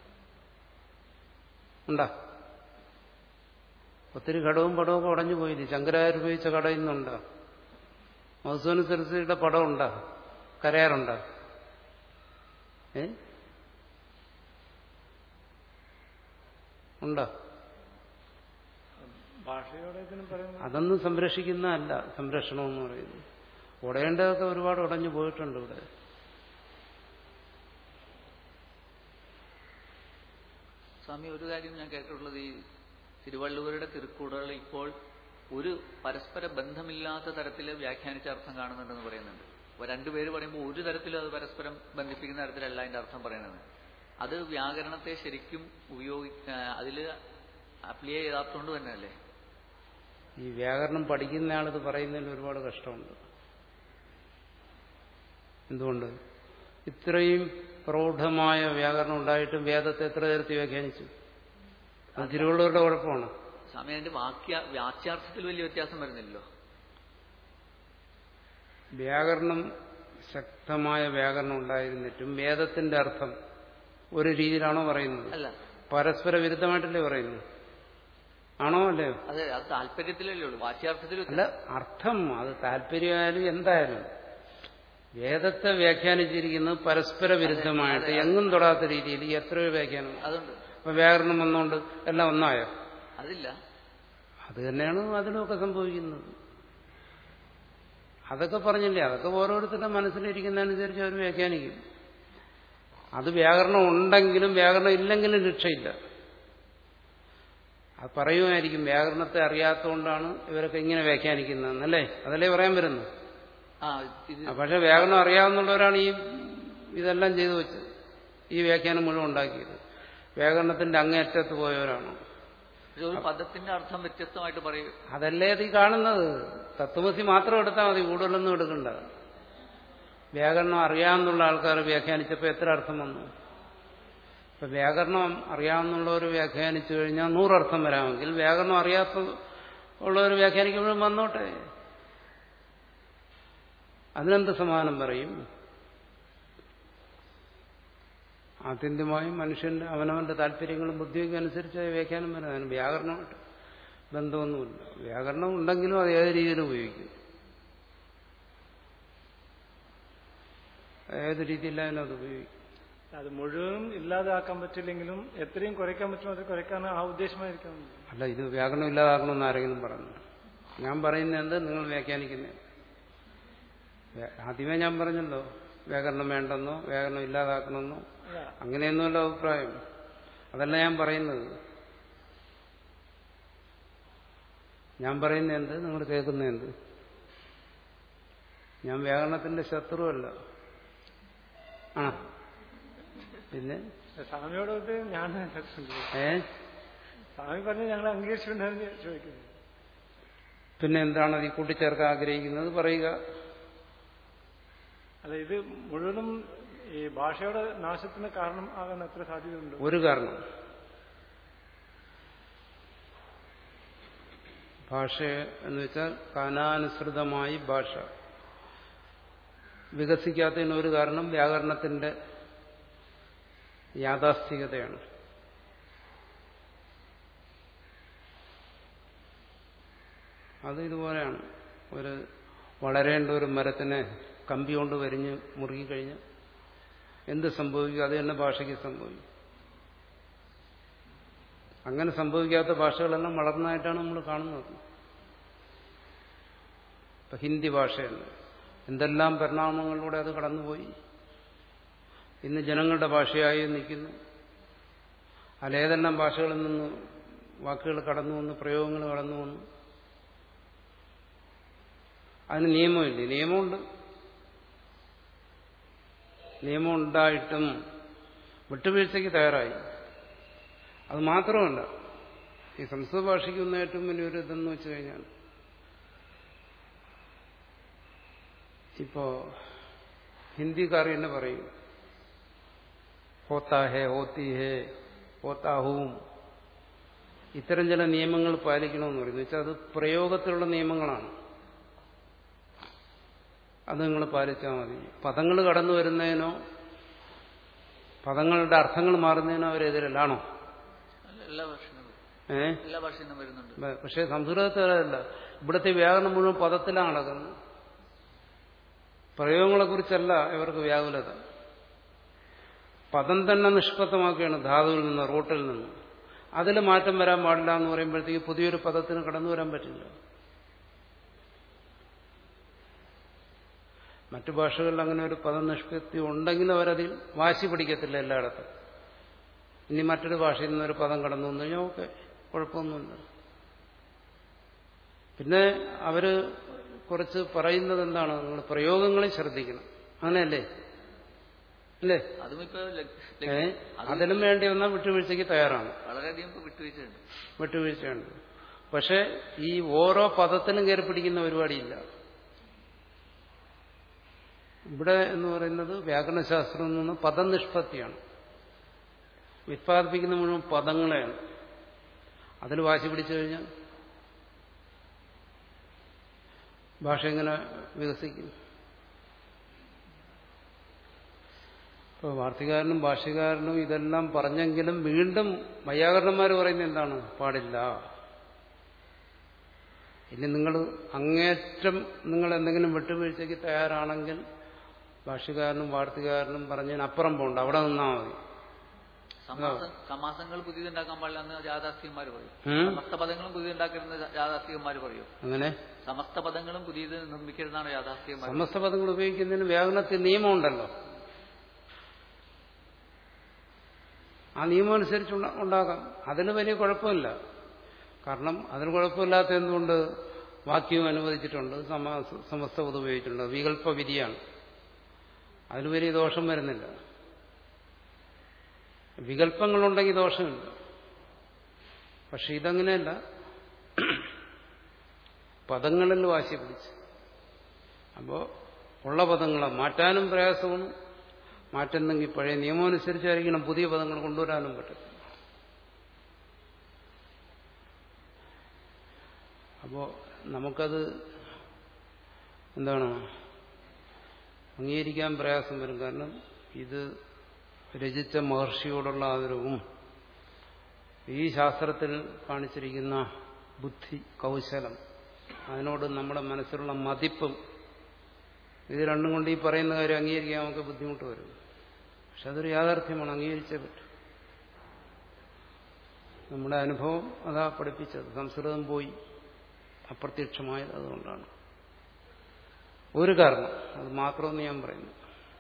ഉണ്ടാ ഒത്തിരി ഘടവും പടവും ഒക്കെ ഉടഞ്ഞു പോയില്ലേ ശങ്കരാചാര്യ ഉപയോഗിച്ച കട ഇന്നുണ്ടോ മധുസൂന സരസ്വതിയുടെ പടം ഉണ്ടാ കരയാറുണ്ടോ ഏ ഉണ്ടോ ഭാഷയോടെ ഇതിനും പറയുന്നത് അതൊന്നും സംരക്ഷിക്കുന്നതല്ല സംരക്ഷണം എന്ന് പറയുന്നത് ഉടയേണ്ടതൊക്കെ ഒരുപാട് ഉടഞ്ഞു പോയിട്ടുണ്ട് ഇവിടെ സ്വാമി ഒരു കാര്യം ഞാൻ കേട്ടിട്ടുള്ളത് ഈ തിരുവള്ളുവരുടെ തിരുക്കുറകൾ ഇപ്പോൾ ഒരു പരസ്പര ബന്ധമില്ലാത്ത തരത്തിൽ വ്യാഖ്യാനിച്ച അർത്ഥം കാണുന്നുണ്ടെന്ന് പറയുന്നുണ്ട് അപ്പൊ രണ്ടുപേര് പറയുമ്പോൾ ഒരു തരത്തിലും അത് പരസ്പരം ബന്ധിപ്പിക്കുന്ന തരത്തിലല്ല അതിന്റെ അർത്ഥം പറയുന്നത് അത് വ്യാകരണത്തെ ശരിക്കും ഉപയോഗിക്ക അതിൽ അപ്ലൈ ചെയ്താത്തതുകൊണ്ട് തന്നെയല്ലേ ഈ വ്യാകരണം പഠിക്കുന്ന ആളിത് പറയുന്നതിൽ ഒരുപാട് കഷ്ടമുണ്ട് എന്തുകൊണ്ട് ഇത്രയും പ്രൗഢമായ വ്യാകരണം ഉണ്ടായിട്ടും വേദത്തെ എത്ര തരത്തിൽ വ്യാഖ്യാനിച്ചു അത് തിരുവള്ളൂരുടെ കുഴപ്പമാണ് സ്വാമി അതിന്റെ വാക്യ വാച്യാർത്ഥത്തിൽ വലിയ വ്യത്യാസം വരുന്നില്ലല്ലോ വ്യാകരണം ശക്തമായ വ്യാകരണം ഉണ്ടായിരുന്നിട്ടും വേദത്തിന്റെ അർത്ഥം ഒരു രീതിയിലാണോ പറയുന്നത് അല്ല പരസ്പര വിരുദ്ധമായിട്ടല്ലേ പറയുന്നത് ആണോ അല്ലയോ അതെ അത് താല്പര്യത്തിലല്ലേ ഉള്ളൂ വാച്യാർത്ഥത്തിൽ അല്ല അർത്ഥം അത് താല്പര്യമായാലും എന്തായാലും വേദത്തെ വ്യാഖ്യാനിച്ചിരിക്കുന്നത് പരസ്പര വിരുദ്ധമായിട്ട് എങ്ങും തൊടാത്ത രീതിയിൽ എത്രയോ വ്യാഖ്യാനം അതുണ്ട് അപ്പൊ വ്യാകരണം വന്നുകൊണ്ട് എല്ലാം ഒന്നായോ അതില്ല അത് തന്നെയാണ് അതിലൊക്കെ സംഭവിക്കുന്നത് അതൊക്കെ പറഞ്ഞില്ലേ അതൊക്കെ ഓരോരുത്തരുടെ മനസ്സിലിരിക്കുന്നതനുസരിച്ച് അവർ വ്യാഖ്യാനിക്കും അത് വ്യാകരണം ഉണ്ടെങ്കിലും വ്യാകരണം ഇല്ലെങ്കിലും രക്ഷയില്ല അത് പറയുമായിരിക്കും വ്യാകരണത്തെ അറിയാത്തതുകൊണ്ടാണ് ഇവരൊക്കെ ഇങ്ങനെ വ്യാഖ്യാനിക്കുന്നതെന്നല്ലേ അതല്ലേ പറയാൻ വരുന്നത് ആ ഇത് ആ, പക്ഷെ വ്യാകരണം അറിയാവുന്നവരാണ് ഈ ഇതെല്ലാം ചെയ്തു വെച്ചത് ഈ വ്യാഖ്യാനം മുഴുവൻ ഉണ്ടാക്കിയത് വ്യാകരണത്തിന്റെ അങ്ങേയറ്റത്ത് പോയവരാണ് പക്ഷെ ഒരു പദത്തിന്റെ അർത്ഥം വ്യത്യസ്തമായിട്ട് പറയും അതല്ലേ അത് ഈ കാണുന്നത് തത്വമസി മാത്രം എടുത്താൽ മതി കൂടുതലൊന്നും എടുക്കണ്ട വ്യാകരണം അറിയാമെന്നുള്ള ആൾക്കാർ വ്യാഖ്യാനിച്ചപ്പോൾ എത്ര അർത്ഥം വന്നു ഇപ്പൊ വ്യാകരണം അറിയാവുന്നുള്ളവർ വ്യാഖ്യാനിച്ചു കഴിഞ്ഞാൽ നൂറർത്ഥം വരാമെങ്കിൽ വ്യാകരണം അറിയാത്ത ഉള്ളവർ വ്യാഖ്യാനിക്കുമ്പോഴും വന്നോട്ടെ അതിനെന്ത് സമാനം പറയും ആത്യന്തികമായും മനുഷ്യന്റെ അവനവന്റെ താല്പര്യങ്ങളും ബുദ്ധിയൊക്കെ അനുസരിച്ച് വ്യാഖ്യാനം വരാം അതിന് വ്യാകരണമായിട്ട് ബന്ധമൊന്നുമില്ല വ്യാകരണം ഉണ്ടെങ്കിലും അത് ഏത് രീതിയിൽ ഉപയോഗിക്കും ഏത് രീതിയിലായാലും അത് ഉപയോഗിക്കും അത് മുഴുവനും ഇല്ലാതാക്കാൻ പറ്റില്ലെങ്കിലും എത്രയും കുറയ്ക്കാൻ പറ്റുമോ അത് കുറയ്ക്കാൻ ആ ഉദ്ദേശമായിരിക്കും അല്ല ഇത് വ്യാകരണം ഇല്ലാതാക്കണമെന്ന് ആരെങ്കിലും പറഞ്ഞു ഞാൻ പറയുന്നത് എന്ത് നിങ്ങൾ വ്യാഖ്യാനിക്കുന്നത് വ്യ- ആദ്യമേ ഞാൻ പറഞ്ഞല്ലോ വ്യാകരണം വേണ്ടെന്നോ വ്യാകരണം ഇല്ലാതാക്കണമെന്നോ അല്ല, അങ്ങനെയൊന്നുമല്ല അഭിപ്രായം അതല്ല ഞാൻ പറയുന്നത് ഞാൻ പറയുന്ന എന്ത് നിങ്ങൾ കേൾക്കുന്ന എന്ത് ഞാൻ വ്യാകരണത്തിന്റെ ശത്രുവല്ല ആ പിന്നെ സ്വാമിയോടൊത്ത് ഞാൻ ഏ സ്വാമി പറഞ്ഞ് ഞങ്ങൾ അംഗീകരിച്ചിട്ടുണ്ടെന്ന് ചോദിക്കുന്നത് പിന്നെ എന്താണ് ഈ കൂട്ടിച്ചേർക്കാൻ ആഗ്രഹിക്കുന്നത് പറയുക അല്ല ഇത് മുഴുവനും ഈ ഭാഷയുടെ നാശത്തിന് കാരണം ആകാൻ എത്ര സാധ്യതയുണ്ട് ഒരു കാരണം ഭാഷ എന്ന് വെച്ചാൽ കാലാനുസൃതമായി ഭാഷ വികസിക്കാത്തതിന് ഒരു കാരണം വ്യാകരണത്തിന്റെ യാഥാസ്ഥികതയാണ് അത് ഇതുപോലെയാണ് ഒരു വളരേണ്ട ഒരു മരത്തിനെ കമ്പി കൊണ്ട് വരിഞ്ഞ് മുറുകിക്കഴിഞ്ഞ് എന്ത് സംഭവിക്കും അത് തന്നെ ഭാഷയ്ക്ക് സംഭവിക്കും അങ്ങനെ സംഭവിക്കാത്ത ഭാഷകളെല്ലാം വളർന്നതായിട്ടാണ് നമ്മൾ കാണുന്നത് ഇപ്പൊ ഹിന്ദി ഭാഷയാണ് എന്തെല്ലാം പരിണാമങ്ങളിലൂടെ അത് കടന്നുപോയി ഇന്ന് ജനങ്ങളുടെ ഭാഷയായി നിൽക്കുന്നു അതിലേതെല്ലാം ഭാഷകളിൽ നിന്ന് വാക്കുകൾ കടന്നു വന്നു പ്രയോഗങ്ങൾ കടന്നു വന്നു അതിന് നിയമമില്ലേ നിയമമുണ്ട് നിയമം ഉണ്ടായിട്ടും വിട്ടുവീഴ്ചയ്ക്ക് തയ്യാറായി അത് മാത്രമല്ല ഈ സംസ്കൃത ഭാഷയ്ക്ക് ഒന്ന് ഏറ്റവും വലിയൊരു ഇതെന്ന് വെച്ച് കഴിഞ്ഞാൽ ഇപ്പോ ഹിന്ദിക്കാർ തന്നെ പറയും ഹോത്താ ഹേ ഹോത്തി ഹേ ഹോത്താഹുവും ഇത്തരം ചില നിയമങ്ങൾ പാലിക്കണമെന്ന് പറയുന്നത് വെച്ചാൽ അത് പ്രയോഗത്തിലുള്ള നിയമങ്ങളാണ് അത് നിങ്ങൾ പാലിച്ചാൽ മതി പദങ്ങൾ കടന്നു വരുന്നതിനോ പദങ്ങളുടെ അർത്ഥങ്ങൾ മാറുന്നതിനോ അവരെതിരല്ലാണോ അല്ല, എല്ലാ ഭാഷയിലും ഏ എല്ലാ ഭാഷയിലും വരുന്നുണ്ട് ബ- പക്ഷേ സംസ്കൃതത്തിലല്ല ഇവിടുത്തെ വ്യാകരണം മുഴുവൻ പദത്തിലാണ് നടക്കുന്നത് പ്രയോഗങ്ങളെക്കുറിച്ചല്ല ഇവർക്ക് വ്യാകുലത പദം തന്നെ നിഷ്പത്തമാക്കുകയാണ് ധാതുവിൽ നിന്ന് റൂട്ടിൽ നിന്ന് അതിൽ മാറ്റം വരാൻ പാടില്ല എന്ന് പറയുമ്പോഴത്തേക്ക് പുതിയൊരു പദത്തിന് കടന്നു വരാൻ പറ്റില്ല മറ്റു ഭാഷകളിൽ അങ്ങനെ ഒരു പദനിഷ്പത്തി ഉണ്ടെങ്കിലും അവരതിൽ വാശി പിടിക്കത്തില്ല എല്ലായിടത്തും ഇനി മറ്റൊരു ഭാഷയിൽ നിന്നൊരു പദം കടന്നു വന്നു കഴിഞ്ഞാൽ ഓക്കെ കുഴപ്പമൊന്നുമില്ല പിന്നെ അവര് കുറച്ച് പറയുന്നത് എന്താണ് നിങ്ങൾ പ്രയോഗങ്ങളിൽ ശ്രദ്ധിക്കണം അങ്ങനെയല്ലേ അല്ലേ അതും ഇപ്പൊ ലഗ്- ഏ ലഗ്- അത് അതിനും വേണ്ടി വന്നാൽ വിട്ടുവീഴ്ചയ്ക്ക് തയ്യാറാണ് വളരെയധികം ഇപ്പൊ വിട്ടുവീഴ്ചയുണ്ട് വിട്ടുവീഴ്ചയുണ്ട് പക്ഷെ ഈ ഓരോ പദത്തിനും കയറി പിടിക്കുന്ന പരിപാടിയില്ല ഇവിടെ എന്ന് പറയുന്നത് വ്യാകരണശാസ്ത്രം എന്ന് പറയുന്നത് പദനിഷ്പത്തിയാണ് ഉത്പാദിപ്പിക്കുന്ന മുഴുവൻ പദങ്ങളെയാണ് അതിൽ വാശി പിടിച്ചു കഴിഞ്ഞാൽ ഭാഷ എങ്ങനെ വികസിക്കും ഇപ്പോൾ വാർത്തകാരനും ഭാഷകാരനും ഇതെല്ലാം പറഞ്ഞെങ്കിലും വീണ്ടും വൈയാകരണന്മാർ പറയുന്നത് എന്താണ് പാടില്ല ഇനി നിങ്ങൾ അങ്ങേറ്റം നിങ്ങൾ എന്തെങ്കിലും വിട്ടുവീഴ്ചയ്ക്ക് തയ്യാറാണെങ്കിൽ ഭാഷകാരനും വാർത്തകാരനും പറഞ്ഞതിന് അപ്പുറം പോകണ്ട അവിടെ നിന്നാൽ മതി സമാസം സമാസങ്ങൾ പുതിയതുണ്ടാക്കാൻ പാടില്ല എന്ന് യാഥാസ്ഥികന്മാർ പറയും ഉം? സമസ്ത പദങ്ങളും പുതിയതുണ്ടാക്കരുതെന്ന് യാഥാസ്ഥികന്മാർ പറയും അങ്ങനെ സമസ്ത പദങ്ങളും പുതിയത് നിർമ്മിക്കരുതെന്നാണ് യാഥാസ്ഥികന്മാർ സമസ്ത പദങ്ങൾ ഉപയോഗിക്കുന്നതിന് വ്യാകരണത്തിൽ നിയമമുണ്ടല്ലോ ആ നിയമം അനുസരിച്ച് ഉണ്ട- ഉണ്ടാകാം അതിന് വലിയ കുഴപ്പമില്ല കാരണം അതിന് കുഴപ്പമില്ലാത്ത എന്തുകൊണ്ട് വാക്യവും അനുവദിച്ചിട്ടുണ്ട് സമാസ- സമസ്ത പദം ഉപയോഗിച്ചിട്ടുണ്ട് വികല്പ വിധിയാണ് അതിന് വലിയ ദോഷം വരുന്നില്ല വികല്പങ്ങളുണ്ടെങ്കിൽ ദോഷമില്ല പക്ഷെ ഇതങ്ങനെയല്ല പദങ്ങളിൽ വാശി പിടിച്ച് അപ്പോൾ ഉള്ള പദങ്ങളെ മാറ്റാനും പ്രയാസമാണ് മാറ്റുന്നെങ്കിൽ പഴയ നിയമം അനുസരിച്ചായിരിക്കണം പുതിയ പദങ്ങൾ കൊണ്ടുവരാനും പറ്റും അപ്പോൾ നമുക്കത് എന്താണ് അംഗീകരിക്കാൻ പ്രയാസം വരും കാരണം ഇത് രചിച്ച മഹർഷിയോടുള്ള ആദരവും ഈ ശാസ്ത്രത്തിൽ കാണിച്ചിരിക്കുന്ന ബുദ്ധി കൗശലം അതിനോട് നമ്മുടെ മനസ്സിലുള്ള മതിപ്പും ഇത് രണ്ടും കൊണ്ട് ഈ പറയുന്ന കാര്യം അംഗീകരിക്കാൻ നമുക്ക് ബുദ്ധിമുട്ട് വരും പക്ഷെ അതൊരു യാഥാർത്ഥ്യമാണ് അംഗീകരിച്ചേ പറ്റും നമ്മുടെ അനുഭവം അതാ പഠിപ്പിച്ചത് സംസ്കൃതം പോയി അപ്രത്യക്ഷമായത് അതുകൊണ്ടാണ് ഒരു കാരണം അത് മാത്രമെന്ന് ഞാൻ പറയുന്നു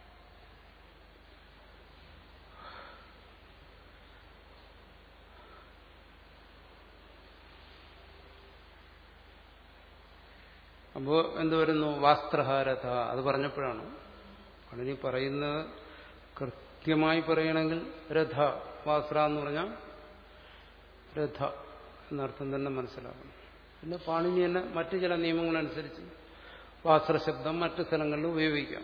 അപ്പോൾ എന്ത് വരുന്നു വാസ്ത്രഹാരഥ അത് പറഞ്ഞപ്പോഴാണ് പണിനി പറയുന്നത് കൃത്യമായി പറയണമെങ്കിൽ രഥ വാസ്ത്ര എന്ന് പറഞ്ഞാൽ രഥ എന്നർത്ഥം തന്നെ മനസ്സിലാക്കണം പിന്നെ പാണിനി തന്നെ മറ്റു ചില നിയമങ്ങളനുസരിച്ച് വാസ്ത്രശബ്ദം മറ്റു സ്ഥലങ്ങളിൽ ഉപയോഗിക്കാം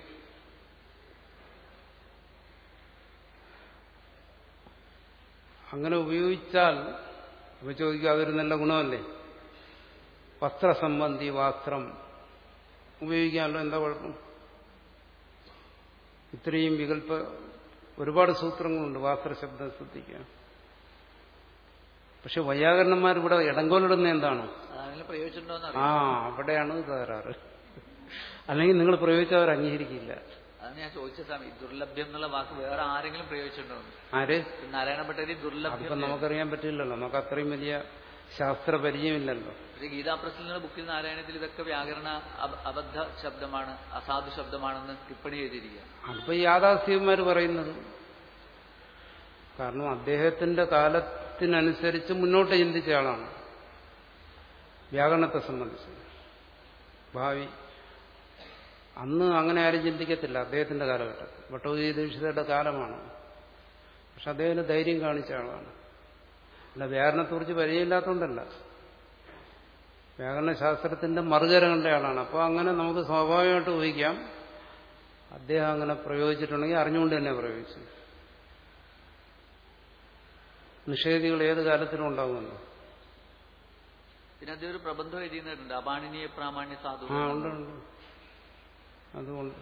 അങ്ങനെ ഉപയോഗിച്ചാൽ അപ്പൊ ചോദിക്കുക അതൊരു നല്ല ഗുണമല്ലേ വസ്ത്രസംബന്ധി വാസ്ത്രം ഉപയോഗിക്കാമല്ലോ എന്താ കുഴപ്പം ഇത്രയും വികല്പ ഒരുപാട് സൂത്രങ്ങളുണ്ട് വാസ്ത്രശബ്ദം ശ്രദ്ധിക്കാൻ പക്ഷെ വൈയാകരണന്മാർ ഇവിടെ ഇടങ്കോലിടുന്ന എന്താണ് അതാണെങ്കിലും പ്രയോഗിച്ചിട്ടുണ്ടോന്ന് ആ അറിയാം അവിടെയാണ് തകരാറ് അല്ലെങ്കിൽ നിങ്ങൾ പ്രയോഗിച്ചവർ അംഗീകരിക്കില്ല അതാണ് ഞാൻ ചോദിച്ച സ്വാമി ദുർലഭ്യം എന്നുള്ള വാക്ക് വേറെ ആരെങ്കിലും പ്രയോഗിച്ചിട്ടുണ്ടോ ആര് നാരായണ ഭട്ടരി അതിപ്പോ ദുർലഭ്യം നമുക്കറിയാൻ പറ്റില്ലല്ലോ നമുക്ക് അത്രയും വലിയ ശാസ്ത്ര പരിചയമില്ലല്ലോ പക്ഷേ ഗീതാ പ്രസിലുള്ള ബുക്കിൽ നാരായണത്തിൽ ഇതൊക്കെ വ്യാകരണ അബ- അബദ്ധ ശബ്ദമാണ് അസാധു ശബ്ദമാണെന്ന് ടിപ്പണി ചെയ്തിരിക്കുക അതിപ്പോ യാഥാസ്ഥികന്മാർ പറയുന്നത് കാരണം അദ്ദേഹത്തിന്റെ കാലത്തിനനുസരിച്ച് മുന്നോട്ട് ചിന്തിച്ച ആളാണ് വ്യാകരണത്തെ സംബന്ധിച്ച് ഭാവി അന്ന് അങ്ങനെ ആരും ചിന്തിക്കത്തില്ല അദ്ദേഹത്തിന്റെ കാലഘട്ടത്തിൽ ഭട്ടോജി ദീക്ഷിതരുടെ കാലമാണ് പക്ഷെ അദ്ദേഹത്തിന് ധൈര്യം കാണിച്ച ആളാണ് അല്ല വ്യാകരണത്തെക്കുറിച്ച് പരിചയമില്ലാത്തതുകൊണ്ടല്ല വ്യാകരണശാസ്ത്രത്തിന്റെ മറുകര കണ്ട ആളാണ് അപ്പോൾ അങ്ങനെ നമുക്ക് സ്വാഭാവികമായിട്ട് ഊഹിക്കാം അദ്ദേഹം അങ്ങനെ പ്രയോഗിച്ചിട്ടുണ്ടെങ്കിൽ അറിഞ്ഞുകൊണ്ട് തന്നെ പ്രയോഗിച്ചു നിഷേധികൾ ഏത് കാലത്തിലും ഉണ്ടാകുമല്ലോ പിന്നെ അദ്ദേഹം ഒരു പ്രബന്ധം എഴുതിയിട്ടുണ്ട് അപാണിനീയ പ്രാമാണ്യ സാധു ആ ഉണ്ട് ഉണ്ട് അതുകൊണ്ട്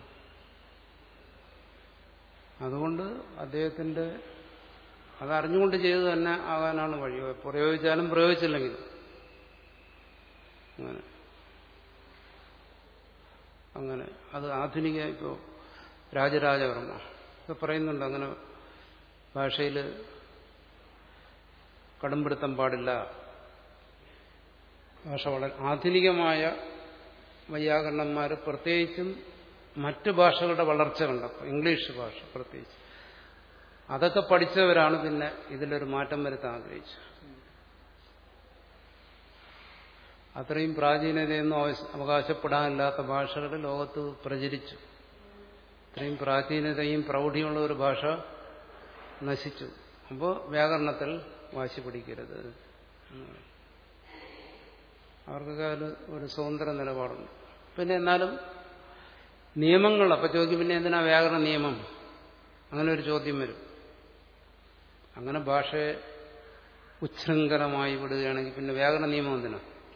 അതുകൊണ്ട് അദ്ദേഹത്തിന്റെ അതറിഞ്ഞുകൊണ്ട് ചെയ്തു തന്നെ ആകാനാണ് വഴി പ്രയോഗിച്ചാലും പ്രയോഗിച്ചില്ലെങ്കിൽ അങ്ങനെ അങ്ങനെ അത് ആധുനിക ഇപ്പോൾ രാജരാജവർമ്മ ഒക്കെ പറയുന്നുണ്ട് അങ്ങനെ ഭാഷയിൽ കടുംപിടുത്തം പാടില്ല ഭാഷ വളരെ ആധുനികമായ വൈയാകരണന്മാർ പ്രത്യേകിച്ചും മറ്റ് ഭാഷകളുടെ വളർച്ച കണ്ടപ്പോൾ ഇംഗ്ലീഷ് ഭാഷ പ്രത്യേകിച്ച് അതൊക്കെ പഠിച്ചവരാണ് പിന്നെ ഇതിലൊരു മാറ്റം വരുത്താൻ ആഗ്രഹിച്ചത് അത്രയും പ്രാചീനതയൊന്നും അവശ- അവകാശപ്പെടാനില്ലാത്ത ഭാഷകൾ ലോകത്ത് പ്രചരിച്ചു ഇത്രയും പ്രാചീനതയും പ്രൗഢിയുള്ള ഒരു ഭാഷ നശിച്ചു അപ്പോൾ വ്യാകരണത്തിൽ വാശി പിടിക്കരുത് ഉം. അവർക്കൊക്കെ അതിൽ ഒരു സ്വതന്ത്ര നിലപാടുണ്ട് പിന്നെ എന്നാലും നിയമങ്ങൾ അപ്പൊ ചോദിക്കും പിന്നെ എന്തിനാ വ്യാകരണ നിയമം അങ്ങനെ ഒരു ചോദ്യം വരും അങ്ങനെ ഭാഷയെ ഉച്ഛൃംഖലമായി വിടുകയാണെങ്കിൽ പിന്നെ വ്യാകരണ നിയമം എന്തിനാ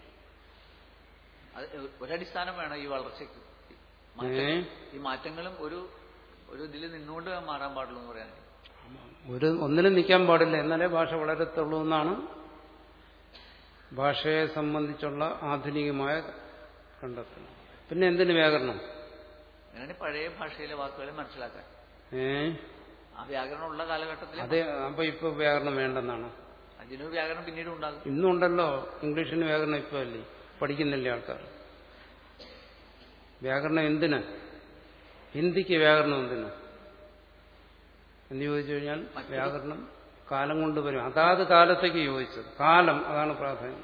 അത് ഒരടിസ്ഥാനം വേണം ഈ വളർച്ചയ്ക്ക് ഈ ഏ മാറ്റം- ഈ മാറ്റങ്ങളും ഒരു ഒരു ഇതിൽ നിന്നുകൊണ്ട് മാറാൻ പാടുള്ളൂ എന്ന് പറയാൻ ഒരു ഒന്നിനും നിൽക്കാൻ പാടില്ല എന്നാലേ ഭാഷ വളരത്തുള്ളൂ എന്നാണ് ഭാഷയെ സംബന്ധിച്ചുള്ള ആധുനികമായ കണ്ടെത്തൽ പിന്നെ എന്തിന് വ്യാകരണം അങ്ങനെയാണ് പഴയ ഭാഷയിലെ വാക്കുകളെ മനസ്സിലാക്കാൻ ഏ ആ വ്യാകരണം ഉള്ള കാലഘട്ടത്തിൽ അതെ അപ്പൊ ഇപ്പൊ വ്യാകരണം വേണ്ടെന്നാണ് അതിന് വ്യാകരണം പിന്നീട് ഉണ്ടാകും ഇന്നുണ്ടല്ലോ ഇംഗ്ലീഷിന് വ്യാകരണം ഇപ്പൊ അല്ലേ പഠിക്കുന്നില്ലേ ആൾക്കാർ വ്യാകരണം എന്തിന് ഹിന്ദിക്ക് വ്യാകരണം എന്തിന് എന്ന് ചോദിച്ചു കഴിഞ്ഞാൽ വ്യാകരണം കാലം കൊണ്ട് വരും അതാത് കാലത്തേക്ക് യോജിച്ചത് കാലം അതാണ് പ്രാധാന്യം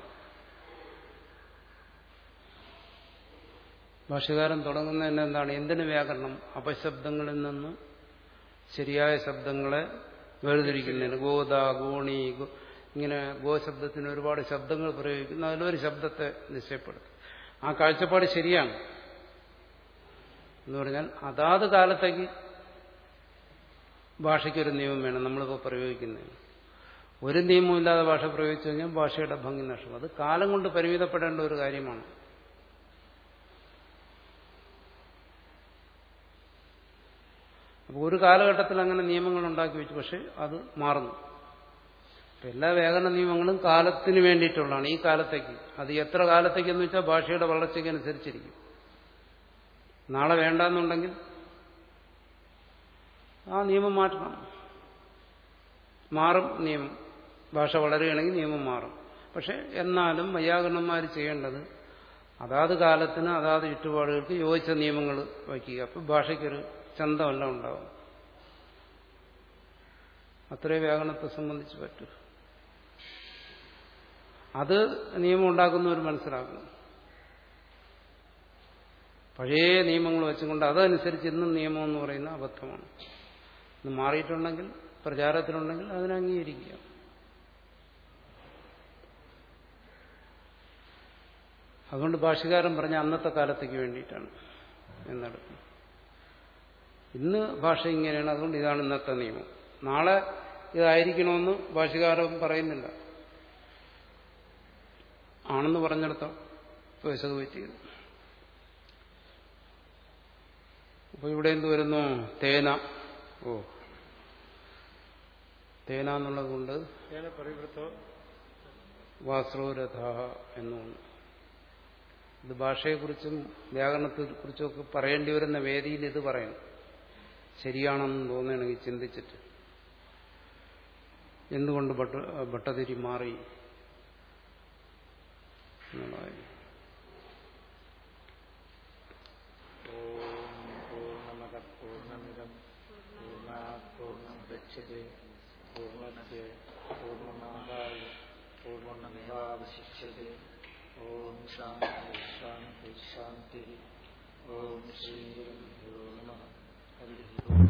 ഭാഷകാരൻ തുടങ്ങുന്നതിന് എന്താണ് എന്തിന് വ്യാകരണം അപശബ്ദങ്ങളിൽ നിന്ന് ശരിയായ ശബ്ദങ്ങളെ വേർതിരിക്കുന്നതിന് ഗോദ ഗോണി ഗോ- ഇങ്ങനെ ഗോശബ്ദത്തിന് ഒരുപാട് ശബ്ദങ്ങൾ പ്രയോഗിക്കുന്നു അതിലൊരു ശബ്ദത്തെ നിശ്ചയപ്പെടുത്തും ആ കാഴ്ചപ്പാട് ശരിയാണ് എന്ന് പറഞ്ഞാൽ അതാത് കാലത്തേക്ക് ഭാഷയ്ക്കൊരു നിയമം വേണം നമ്മളിപ്പോൾ പ്രയോഗിക്കുന്നതിന് ഒരു നിയമവും ഇല്ലാതെ ഭാഷ പ്രയോഗിച്ചു കഴിഞ്ഞാൽ ഭാഷയുടെ ഭംഗി നഷ്ടം അത് കാലം കൊണ്ട് പരിമിതപ്പെടേണ്ട ഒരു കാര്യമാണ് അപ്പോൾ ഒരു കാലഘട്ടത്തിൽ അങ്ങനെ നിയമങ്ങൾ ഉണ്ടാക്കി വെച്ചു പക്ഷെ അത് മാറുന്നു ഇപ്പം എല്ലാ വ്യാകരണ നിയമങ്ങളും കാലത്തിന് വേണ്ടിയിട്ടുള്ളതാണ് ഈ കാലത്തേക്ക് അത് എത്ര കാലത്തേക്കെന്ന് വെച്ചാൽ ഭാഷയുടെ വളർച്ചയ്ക്ക് അനുസരിച്ചിരിക്കും നാളെ വേണ്ടെന്നുണ്ടെങ്കിൽ ആ നിയമം മാറ്റണം മാറും നിയമം ഭാഷ വളരുകയാണെങ്കിൽ നിയമം മാറും പക്ഷെ എന്നാലും വൈയാകരണന്മാർ ചെയ്യേണ്ടത് അതാത് കാലത്തിന് അതാത് ചുറ്റുപാടുകൾക്ക് യോജിച്ച നിയമങ്ങൾ വയ്ക്കുക അപ്പം ഭാഷയ്ക്കൊരു ചന്തമല്ല ഉണ്ടാവും അത്രേ വ്യാകരണത്തെ സംബന്ധിച്ച് പറ്റൂ അത് നിയമം ഉണ്ടാക്കുന്നവർ മനസ്സിലാക്കണം പഴയ നിയമങ്ങൾ വെച്ചുകൊണ്ട് അതനുസരിച്ച് ഇന്നും നിയമം എന്ന് പറയുന്ന അബദ്ധമാണ് ഇത് മാറിയിട്ടുണ്ടെങ്കിൽ പ്രചാരത്തിലുണ്ടെങ്കിൽ അതിനെ അംഗീകരിക്കുക അതുകൊണ്ട് ഭാഷകാരൻ പറഞ്ഞ അന്നത്തെ കാലത്തേക്ക് വേണ്ടിയിട്ടാണ് എന്നെടുക്കും ഇന്ന് ഭാഷ ഇങ്ങനെയാണ് അതുകൊണ്ട് ഇതാണ് ഇന്നത്തെ നിയമം നാളെ ഇതായിരിക്കണമെന്ന് ഭാഷകാരൻ പറയുന്നില്ല ആണെന്ന് പറഞ്ഞിടത്തോ വിശക് പറ്റിയത് അപ്പൊ ഇവിടെ എന്ത് വരുന്നു തേന ഓ തേന എന്നുള്ളത് കൊണ്ട് ഏന പരിവൃത്തോ വാസ്രോരഥ എന്നുണ്ട് ഇത് ഭാഷയെക്കുറിച്ചും വ്യാകരണത്തെക്കുറിച്ചും ഒക്കെ പറയേണ്ടി വരുന്ന വേദിയിൽ ഇത് പറയണം ശരിയാണെന്ന് തോന്നുകയാണെങ്കിൽ ചിന്തിച്ചിട്ട് എന്തുകൊണ്ട് ഭട്ട ഭട്ടതിരി മാറി എന്നുള്ളതായി ഓം പൂർണ്ണമത പൂർണ്ണമിതം പൂർണ്ണാത് പൂർണ്ണമുദച്യത്തെ പൂർണ്ണസ്യ പൂർണ്ണമാദായ പൂർണ്ണമേവാവശിഷ്യത്തെ ഓം ശാന്തി ശാന്തി ശാന്തി ഓം ശ്രീ ഗുരുഭ്യോ നമ ഹരി ഓം